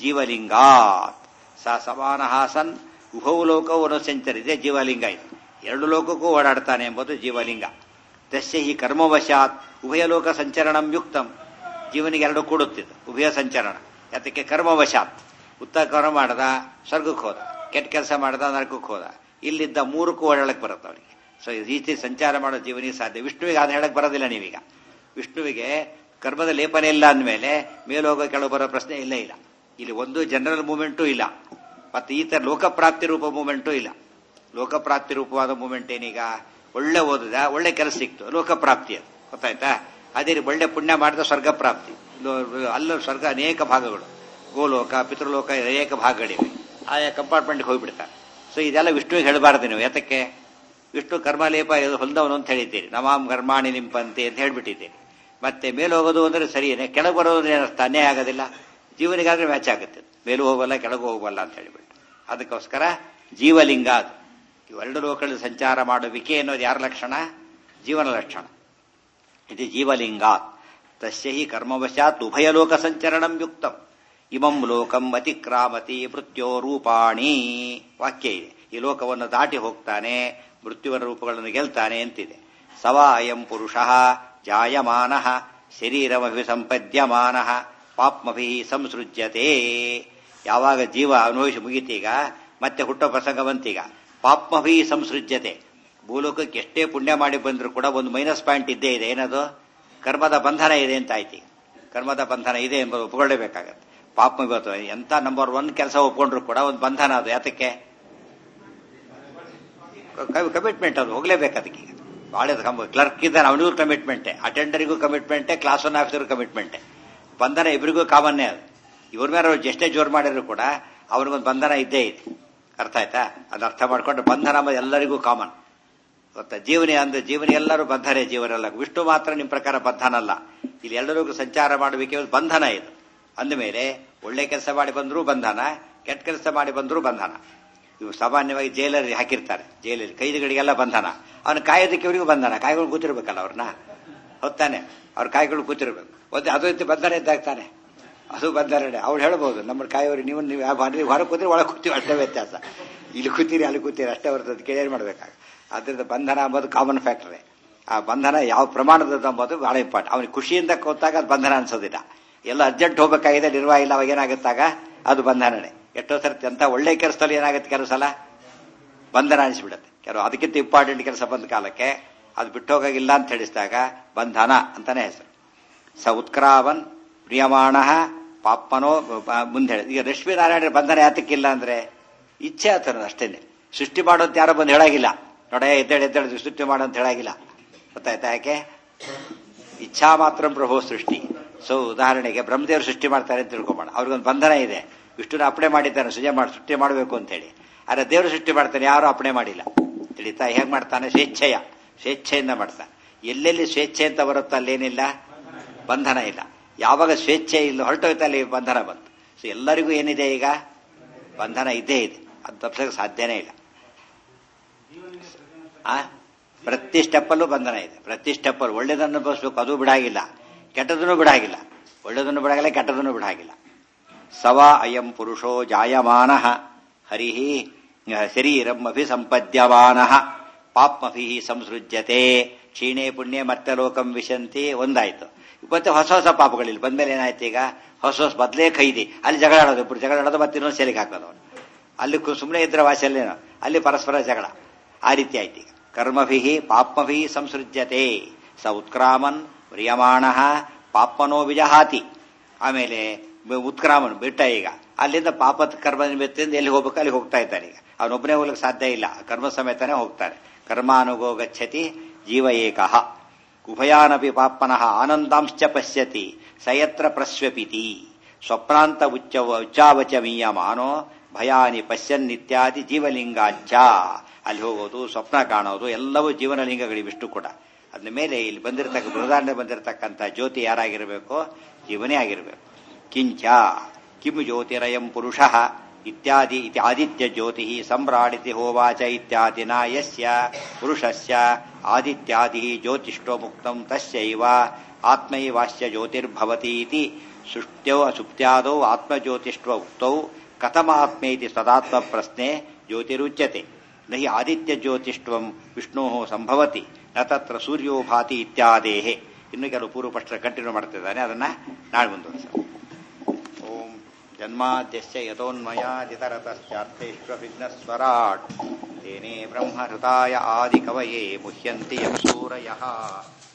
ಜೀವಲಿಂಗಾತ್ ಸ ಸಮಾನ ಸನ್ ಉಭೌ ಲೋಕವು ಅನುಸಂಚರಿದೆ ಜೀವಲಿಂಗ ಇದು ಎರಡು ಲೋಕಕ್ಕೂ ಓಡಾಡ್ತಾನೆ ಎಂಬುದು ಜೀವಲಿಂಗ ತಸ್ಯ ಈ ಕರ್ಮವಶಾತ್ ಉಭಯ ಲೋಕ ಸಂಚರಣಂ ಯುಕ್ತಂ ಜೀವನಿಗೆ ಎರಡು ಕೂಡುತ್ತಿದ್ದು ಉಭಯ ಸಂಚರಣ ಅದಕ್ಕೆ ಕರ್ಮವಶಾತ್ ಉತ್ತರ ಕರ್ಮ ಮಾಡದ ಸ್ವರ್ಗಕ್ಕೆ ಹೋದ ಕೆಟ್ಟ ಕೆಲಸ ಮಾಡದ ನರಕಕ್ಕೆ ಹೋದ ಇಲ್ಲಿದ್ದ ಮೂರಕ್ಕೂ ಓಡಾಡಕ್ಕೆ ಬರುತ್ತೆ ಅವನಿಗೆ ಸೊ ಈ ರೀತಿ ಸಂಚಾರ ಮಾಡೋ ಜೀವನಿಗೆ ಸಾಧ್ಯ ವಿಷ್ಣುವಿಗೆ ಅದು ಹೇಳಕ್ ಬರೋದಿಲ್ಲ ನೀವೀಗ ವಿಷ್ಣುವಿಗೆ ಕರ್ಮದ ಲೇಪನ ಇಲ್ಲ ಅಂದಮೇಲೆ ಮೇಲೋಗ ಕೆಳಗೆ ಬರೋ ಪ್ರಶ್ನೆ ಇಲ್ಲೇ ಇಲ್ಲ ಇಲ್ಲಿ ಒಂದು ಜನರಲ್ ಮೂವ್ಮೆಂಟೂ ಇಲ್ಲ ಮತ್ತೆ ಈ ತರ ಲೋಕಪ್ರಾಪ್ತಿ ರೂಪ ಮೂವ್ಮೆಂಟೂ ಇಲ್ಲ ಲೋಕಪ್ರಾಪ್ತಿ ರೂಪವಾದ ಮೂವ್ಮೆಂಟ್ ಏನೀಗ ಒಳ್ಳೆ ಓದಿದ ಒಳ್ಳೆ ಕೆಲಸ ಸಿಕ್ತು ಲೋಕಪ್ರಾಪ್ತಿ ಅದು ಗೊತ್ತಾಯ್ತಾ ಅದೇ ರೀತಿ ಒಳ್ಳೆ ಪುಣ್ಯ ಮಾಡಿದ ಸ್ವರ್ಗ ಪ್ರಾಪ್ತಿ ಅಲ್ಲ ಸ್ವರ್ಗ ಅನೇಕ ಭಾಗಗಳು ಗೋಲೋಕ ಪಿತೃಲೋಕ ಅನೇಕ ಭಾಗಗಳಿವೆ ಆಯಾ ಕಂಪಾರ್ಟ್ಮೆಂಟ್ಗೆ ಹೋಗ್ಬಿಡ್ತಾರೆ ಸೊ ಇದೆಲ್ಲ ವಿಷ್ಣುವಿಗೆ ಹೇಳಬಾರ್ದು ನೀವು ಯಾತಕ್ಕೆ ವಿಷ್ಣು ಕರ್ಮಲೇಪ ಹೊಂದವನು ಅಂತ ಹೇಳಿದ್ದೀರಿ ನಮಾಮ್ ಕರ್ಮಾಣಿ ನಿಂಪಂತೆ ಅಂತ ಹೇಳ್ಬಿಟ್ಟಿದ್ದೀರಿ ಮತ್ತೆ ಮೇಲೆ ಹೋಗೋದು ಅಂದ್ರೆ ಸರಿಯೇನೆ ಕೆಳಗೆ ಬರೋದು ಏನರ್ಥ ಅನ್ಯಾಯ ಆಗೋದಿಲ್ಲ ಜೀವನಿಗಾದ್ರೆ ಮ್ಯಾಚ್ ಆಗುತ್ತೆ ಮೇಲೂ ಹೋಗಲ್ಲ ಕೆಳಗೂ ಹೋಗಲ್ಲ ಅಂತ ಹೇಳಿಬಿಟ್ಟು ಅದಕ್ಕೋಸ್ಕರ ಜೀವಲಿಂಗ ಅದು ಇವೆರಡು ಲೋಕಗಳಲ್ಲಿ ಸಂಚಾರ ಮಾಡುವಿಕೆ ಅನ್ನೋದು ಯಾರ ಲಕ್ಷಣ ಜೀವನ ಲಕ್ಷಣ ಇದು ಜೀವಲಿಂಗಾತ್ ತಸ್ಯ ಹಿ ಕರ್ಮವಶಾತ್ ಉಭಯ ಲೋಕ ಸಂಚರಣಂ ಯುಕ್ತಂ ಇಮಂ ಲೋಕಂ ಅತಿಕ್ರಾಮತಿ ಮೃತ್ಯೋ ರೂಪಾಣಿ ವಾಕ್ಯ ಇದೆ ಈ ಲೋಕವನ್ನು ದಾಟಿ ಹೋಗ್ತಾನೆ ಮೃತ್ಯುವಿನ ರೂಪಗಳನ್ನು ಗೆಲ್ತಾನೆ ಅಂತಿದೆ ಸವಾ ಅಯಂ ಪುರುಷ ಜಾಯಮಾನ ಶರೀರಮಭಿ ಸಂಪದ್ಯಮಾನ ಪಾಪ್ಮಭಿ ಸಂಸೃಜ್ಯತೆ ಯಾವಾಗ ಜೀವ ಅನುಭವಿಸಿ ಮುಗಿತೀಗ ಮತ್ತೆ ಹುಟ್ಟೋ ಪ್ರಸಂಗ ಬಂತೀಗ ಪಾಪ್ಮಭಿ ಸಂಸೃಜ್ಯತೆ ಭೂಲೋಕಕ್ಕೆ ಎಷ್ಟೇ ಪುಣ್ಯ ಮಾಡಿ ಬಂದರೂ ಕೂಡ ಒಂದು ಮೈನಸ್ ಪಾಯಿಂಟ್ ಇದ್ದೇ ಇದೆ ಏನದು ಕರ್ಮದ ಬಂಧನ ಇದೆ ಅಂತ ಆಯ್ತು ಕರ್ಮದ ಬಂಧನ ಇದೆ ಎಂಬುದು ಒಪ್ಕೊಳ್ಳೇಬೇಕಾಗತ್ತೆ ಪಾಪ ಇವತ್ತು ಎಂತ ನಂಬರ್ ಒನ್ ಕೆಲಸ ಒಪ್ಕೊಂಡ್ರು ಕೂಡ ಒಂದು ಬಂಧನ ಅದು ಯಾತಕ್ಕೆ ಕಮಿಟ್ಮೆಂಟ್ ಅದು ಹೋಗ್ಲೇಬೇಕು ಅದಕ್ಕೆ ಭಾಳ ಕ್ಲರ್ಕ್ ಇದ್ದಾನೆ ಅವನಿಗೂ ಕಮಿಟ್ಮೆಂಟೆ ಅಟೆಂಡರಿಗೂ ಕಮಿಟ್ಮೆಂಟೆ ಕ್ಲಾಸ್ ಒನ್ ಆಫೀಸರ್ಗೂ ಕಮಿಟ್ಮೆಂಟೆ ಬಂಧನ ಇಬ್ಬರಿಗೂ ಕಾಮನ್ನೇ ಅದು ಇವ್ರ ಮೇಲೆ ಅವ್ರು ಎಷ್ಟೇ ಜೋರು ಮಾಡಿದ್ರು ಕೂಡ ಅವ್ರಿಗೊಂದು ಬಂಧನ ಇದ್ದೇ ಇದೆ ಅರ್ಥ ಆಯ್ತಾ ಅದು ಅರ್ಥ ಮಾಡ್ಕೊಂಡು ಬಂಧನ ಎಲ್ಲರಿಗೂ ಕಾಮನ್ ಗೊತ್ತಾ ಜೀವನಿ ಅಂದ್ರೆ ಜೀವನಿ ಎಲ್ಲರೂ ಬಂಧನೇ ಜೀವನೆಲ್ಲ ವಿಷ್ಣು ಮಾತ್ರ ನಿಮ್ಮ ಪ್ರಕಾರ ಬಂಧನಲ್ಲ ಇಲ್ಲಿ ಎಲ್ಲರಿಗೂ ಸಂಚಾರ ಮಾಡುವಿಕೆ ಬಂಧನ ಇದು ಅಂದಮೇಲೆ ಒಳ್ಳೆ ಕೆಲಸ ಮಾಡಿ ಬಂದರೂ ಬಂಧನ ಕೆಟ್ಟ ಕೆಲಸ ಮಾಡಿ ಬಂದರೂ ಬಂಧನ ಇವು ಸಾಮಾನ್ಯವಾಗಿ ಜೈಲಲ್ಲಿ ಹಾಕಿರ್ತಾರೆ ಜೈಲಲ್ಲಿ ಕೈದಿಗಳಿಗೆಲ್ಲ ಬಂಧನ ಅವನು ಕಾಯೋದಕ್ಕೆ ಇವರಿಗೂ ಬಂಧನ ಕಾಯಿಗಳು ಕೂತಿರ್ಬೇಕಲ್ಲ ಅವ್ರನ್ನ ಹೊತ್ತಾನೆ ಅವ್ರ ಕಾಯಿಗಳು ಕೂತಿರ್ಬೇಕು ಒಂದು ಅದು ರೀತಿ ಬಂಧನ ಇದ್ದಾಗ್ತಾನೆ ಅದು ಬಂಧನನೇ ಅವ್ರು ಹೇಳ್ಬೋದು ನಮ್ಮ ಕಾಯೋರು ನೀವು ನೀವು ಯಾವ ನೀವು ಹೊರಗೆ ಕೂತೀರಿ ಒಳಗೆ ಕೂತೀವಿ ಅಷ್ಟೇ ವ್ಯತ್ಯಾಸ ಇಲ್ಲಿ ಕೂತೀರಿ ಅಲ್ಲಿ ಕೂತೀರಿ ಅಷ್ಟೇ ಬರ್ತದೆ ಕೇಳಿ ಮಾಡ್ಬೇಕಾಗ ಅದರಿಂದ ಬಂಧನ ಅಂಬೋದು ಕಾಮನ್ ಫ್ಯಾಕ್ಟರ್ ಆ ಬಂಧನ ಯಾವ ಪ್ರಮಾಣದ ಅಂಬೋದು ಬಹಳ ಇಂಪಾರ್ಟೆಂಟ್ ಅವನಿಗೆ ಖುಷಿಯಿಂದ ಕೂತಾಗ ಅದು ಬಂಧನ ಅನ್ಸೋದಿಲ್ಲ ಎಲ್ಲ ಅರ್ಜೆಂಟ್ ಹೋಗ್ಬೇಕಾಗಿದೆ ನಿರ್ವಾಹ ಇಲ್ಲ ಅವಾಗ ಏನಾಗುತ್ತಾಗ ಅದು ಬಂಧನನೇ ಎಷ್ಟೋ ಸರ್ತಿ ಅಂತ ಒಳ್ಳೆ ಕೆಲಸದಲ್ಲಿ ಏನಾಗುತ್ತೆ ಕೆಲವು ಸಲ ಬಂಧನ ಅನಿಸ್ಬಿಡುತ್ತೆ ಕೆಲವು ಅದಕ್ಕಿಂತ ಇಂಪಾರ್ಟೆಂಟ್ ಕೆಲಸ ಬಂದ ಕಾಲಕ್ಕೆ ಅದು ಬಿಟ್ಟು ಹೋಗಾಗಿಲ್ಲ ಅಂತ ಹೇಳಿಸಿದಾಗ ಬಂಧನ ಅಂತಾನೆ ಹೆಸರು ಸ ಉತ್ಕ್ರಾವನ್ ಪ್ರಿಯಮಾಣ ಪಾಪನೋ ಮುಂದೆ ಹೇಳಿ ಈಗ ರಶ್ಮಿ ನಾರಾಯಣ ಬಂಧನ ಯಾತಕ್ಕಿಲ್ಲ ಅಂದ್ರೆ ಇಚ್ಛೆ ಆತನ ಅಷ್ಟೇನೆ ಸೃಷ್ಟಿ ಮಾಡೋಂತ ಯಾರೋ ಬಂದು ಹೇಳಾಗಿಲ್ಲ ನೋಡ ಎದ್ದೇಳು ಎದ್ದೇಳು ಸೃಷ್ಟಿ ಮಾಡೋ ಅಂತ ಹೇಳಾಗಿಲ್ಲ ಗೊತ್ತಾಯ್ತಾ ಯಾಕೆ ಇಚ್ಛಾ ಮಾತ್ರ ಪ್ರಭು ಸೃಷ್ಟಿ ಸೊ ಉದಾಹರಣೆಗೆ ಬ್ರಹ್ಮದೇವರು ಸೃಷ್ಟಿ ಮಾಡ್ತಾರೆ ಅಂತ ತಿಳ್ಕೊಬೋಣ ಅವ್ರಿಗೊಂದು ಬಂಧನ ಇದೆ ವಿಷ್ಣುನ ಅಪ್ಪಣೆ ಮಾಡಿದ್ದಾನೆ ಸುಜೆ ಮಾಡಿ ಸೃಷ್ಟಿ ಮಾಡಬೇಕು ಅಂತ ಹೇಳಿ ಆದ್ರೆ ದೇವರು ಸೃಷ್ಟಿ ಮಾಡ್ತಾನೆ ಯಾರು ಅಪ್ಪಣೆ ಮಾಡಿಲ್ಲ ತಿಳಿತಾ ಹೇಗೆ ಮಾಡ್ತಾನೆ ಸ್ವೇಚ್ಛೆಯ ಸ್ವೇಚ್ಛೆಯಿಂದ ಮಾಡ್ತಾನೆ ಎಲ್ಲೆಲ್ಲಿ ಸ್ವೇಚ್ಛೆ ಅಂತ ಬರುತ್ತೋ ಅಲ್ಲೇನಿಲ್ಲ ಬಂಧನ ಇಲ್ಲ ಯಾವಾಗ ಸ್ವೇಚ್ಛೆ ಇಲ್ಲ ಹೊರಟೋಯ್ತು ಅಲ್ಲಿ ಬಂಧನ ಬಂತು ಸೊ ಎಲ್ಲರಿಗೂ ಏನಿದೆ ಈಗ ಬಂಧನ ಇದ್ದೇ ಇದೆ ಅದು ತಪ್ಪಿಸಕ್ಕೆ ಸಾಧ್ಯನೇ ಇಲ್ಲ ಆ ಪ್ರತಿ ಸ್ಟೆಪ್ಪಲ್ಲೂ ಬಂಧನ ಇದೆ ಪ್ರತಿ ಸ್ಟೆಪ್ಪಲ್ಲಿ ಒಳ್ಳೇದನ್ನು ಬಸ್ಬೇಕು ಅದು ಬಿಡಾಗಿಲ್ಲ ಕೆಟ್ಟದನ್ನು ಬಿಡಾಗಿಲ್ಲ ಒಳ್ಳೇದನ್ನು ಬಿಡಾಗಿಲ್ಲ ಕೆಟ್ಟದನ್ನು ಬಿಡಾಗಿಲ್ಲ ಸವ ಅಯಂ ಪುರುಷೋ ಜಾಯಮಾನ ಹರಿ ಶರೀರಂ ಅಭಿ ಸಂಪದ್ಯಮಾನ ಪಾಪ್ಮಭಿ ಸಂಸೃಜ್ಯತೆ ಕ್ಷೀಣೆ ಪುಣ್ಯ ಮತ್ತೆ ಲೋಕಂ ವಿಶಂತಿ ಒಂದಾಯ್ತು ಮತ್ತೆ ಹೊಸ ಹೊಸ ಪಾಪಗಳಿಲ್ಲ ಬಂದ್ಮೇಲೆ ಏನಾಯ್ತು ಈಗ ಹೊಸ ಹೊಸ ಬದಲೇ ಖೈದಿ ಅಲ್ಲಿ ಜಗಳ ಆಡೋದು ಇಬ್ಬರು ಜಗಳ ಆಡೋದು ಮತ್ತೆ ಇನ್ನೊಂದು ಸೇಲಿಗೆ ಹಾಕೋದು ಅವನು ಅಲ್ಲಿ ಸುಮ್ಮನೆ ಇದ್ರೆ ವಾಸಲ್ಲೇನೋ ಅಲ್ಲಿ ಪರಸ್ಪರ ಜಗಳ ಆ ರೀತಿ ಆಯ್ತು ಈಗ ಕರ್ಮಭಿ ಪಾಪ್ಮಭಿ ಸಂಸೃಜ್ಯತೆ ಸ ಉತ್ಕ್ರಾಮನ್ ಪ್ರಿಯಮಾಣ ಪಾಪ್ಮನೋ ವಿಜಹಾತಿ ಆಮೇಲೆ ಉತ್ಕ್ರಾಮನ್ ಬಿಟ್ಟ ಈಗ ಅಲ್ಲಿಂದ ಪಾಪದ ಕರ್ಮ ನಿಮಿತ್ತದಿಂದ ಎಲ್ಲಿ ಹೋಗ್ಬೇಕು ಅಲ್ಲಿ ಹೋಗ್ತಾ ಇದ್ದಾನೆ ಈಗ ಅವನೊಬ್ಬನೇ ಹೋಗ್ಲಿಕ್ಕೆ ಸಾಧ್ಯ ಇಲ್ಲ ಕರ್ಮ ಸಮೇತನೇ ಹೋಗ್ತಾರೆ ಕರ್ಮಾನುಗೋ ಗಚ್ಚತಿ ಜೀವ ಏಕಃ ಉಭಯಾನಪಿ ಪಾಪನಃ ಆನಂದಾಂಶ್ಚ ಪಶ್ಯತಿ ಸಯತ್ರ ಪ್ರಸ್ವಪಿತಿ ಸ್ವಪ್ನಾಂತ ಉಚ್ಚ ಉಚ್ಚಾವಚ ಮೀಯಮಾನೋ ಭಯಾನಿ ಪಶ್ಯನ್ನಿತ್ಯಾದಿ ಜೀವಲಿಂಗಾಚ ಅಲ್ಲಿ ಹೋಗೋದು ಸ್ವಪ್ನ ಕಾಣೋದು ಎಲ್ಲವೂ ಜೀವನಲಿಂಗಗಳಿಗೆ ಇಷ್ಟು ಕೂಡ ಅದ್ರ ಮೇಲೆ ಇಲ್ಲಿ ಬಂದಿರತಕ್ಕ ಬೃಹದಾರಣ್ಯ ಬಂದಿರತಕ್ಕಂಥ ಜ್ಯೋತಿ ಯಾರಾಗಿರಬೇಕು ಜೀವನೇ ಆಗಿರಬೇಕು ಕಿಂಚ ಕಿಂ ಜ್ಯೋತಿರಯಂ ಪುರುಷ ಇತ್ಯಾದಿ ಇತಿ ಆದಿತ್ಯ ಜ್ಯೋತಿ ಸಮ್ರಾಡಿತಿ ಹೋವಾಚ ಇತ್ಯಾದಿನ ಯಸ್ಯ ಪುರುಷಸ್ಯ ಆದಿತ್ಯಾದಿ ಜ್ಯೋತಿಷ್ಠೋ ಮುಕ್ತಂ ತಸ್ಯೈವ ಆತ್ಮೈವಾಸ್ಯ ಜ್ಯೋತಿರ್ಭವತಿ ಇತಿ ಸುಷ್ಟ್ಯೌ ಸುಪ್ತ್ಯಾದೌ ಆತ್ಮಜ್ಯೋತಿಷ್ವ ಉಕ್ತೌ ಕಥಮಾತ್ಮೇತಿ ಸದಾತ್ಮ ಪ್ರಶ್ನೆ ಜ್ಯೋತಿರುಚ್ಯತೆ ನಿ ಆದಿತ್ಯ ಜ್ಯೋತಿಷ್ವಂ ವಿಷ್ಣು ಸಂಭವತಿ ನ ತತ್ರ ಸೂರ್ಯೋ ಭಾತಿ ಇತ್ಯಾದೇಹೆ ಇನ್ನು ಕೆಲವು ಪೂರ್ವಪಕ್ಷ ಕಂಟಿನ್ಯೂ ಮಾಡ್ತಿದ್ದಾನೆ ಅದನ್ನ ನಾಳೆ ಮುಂದುವರಿಸ ಓಂ ಜನ್ಮಾದ್ಯಸ್ಯ ಯತೋನ್ಮಯಾದಿತರತಶ್ಚಾರ್ಥೇಷ್ವವಿಘ್ನಸ್ವರಾಟ್ ತೇನೇ ಬ್ರಹ್ಮಹೃತಾಯ ಆದಿಕವಯೇ ಮುಹ್ಯಂತಿ ಯಂ ಸೂರಯಃ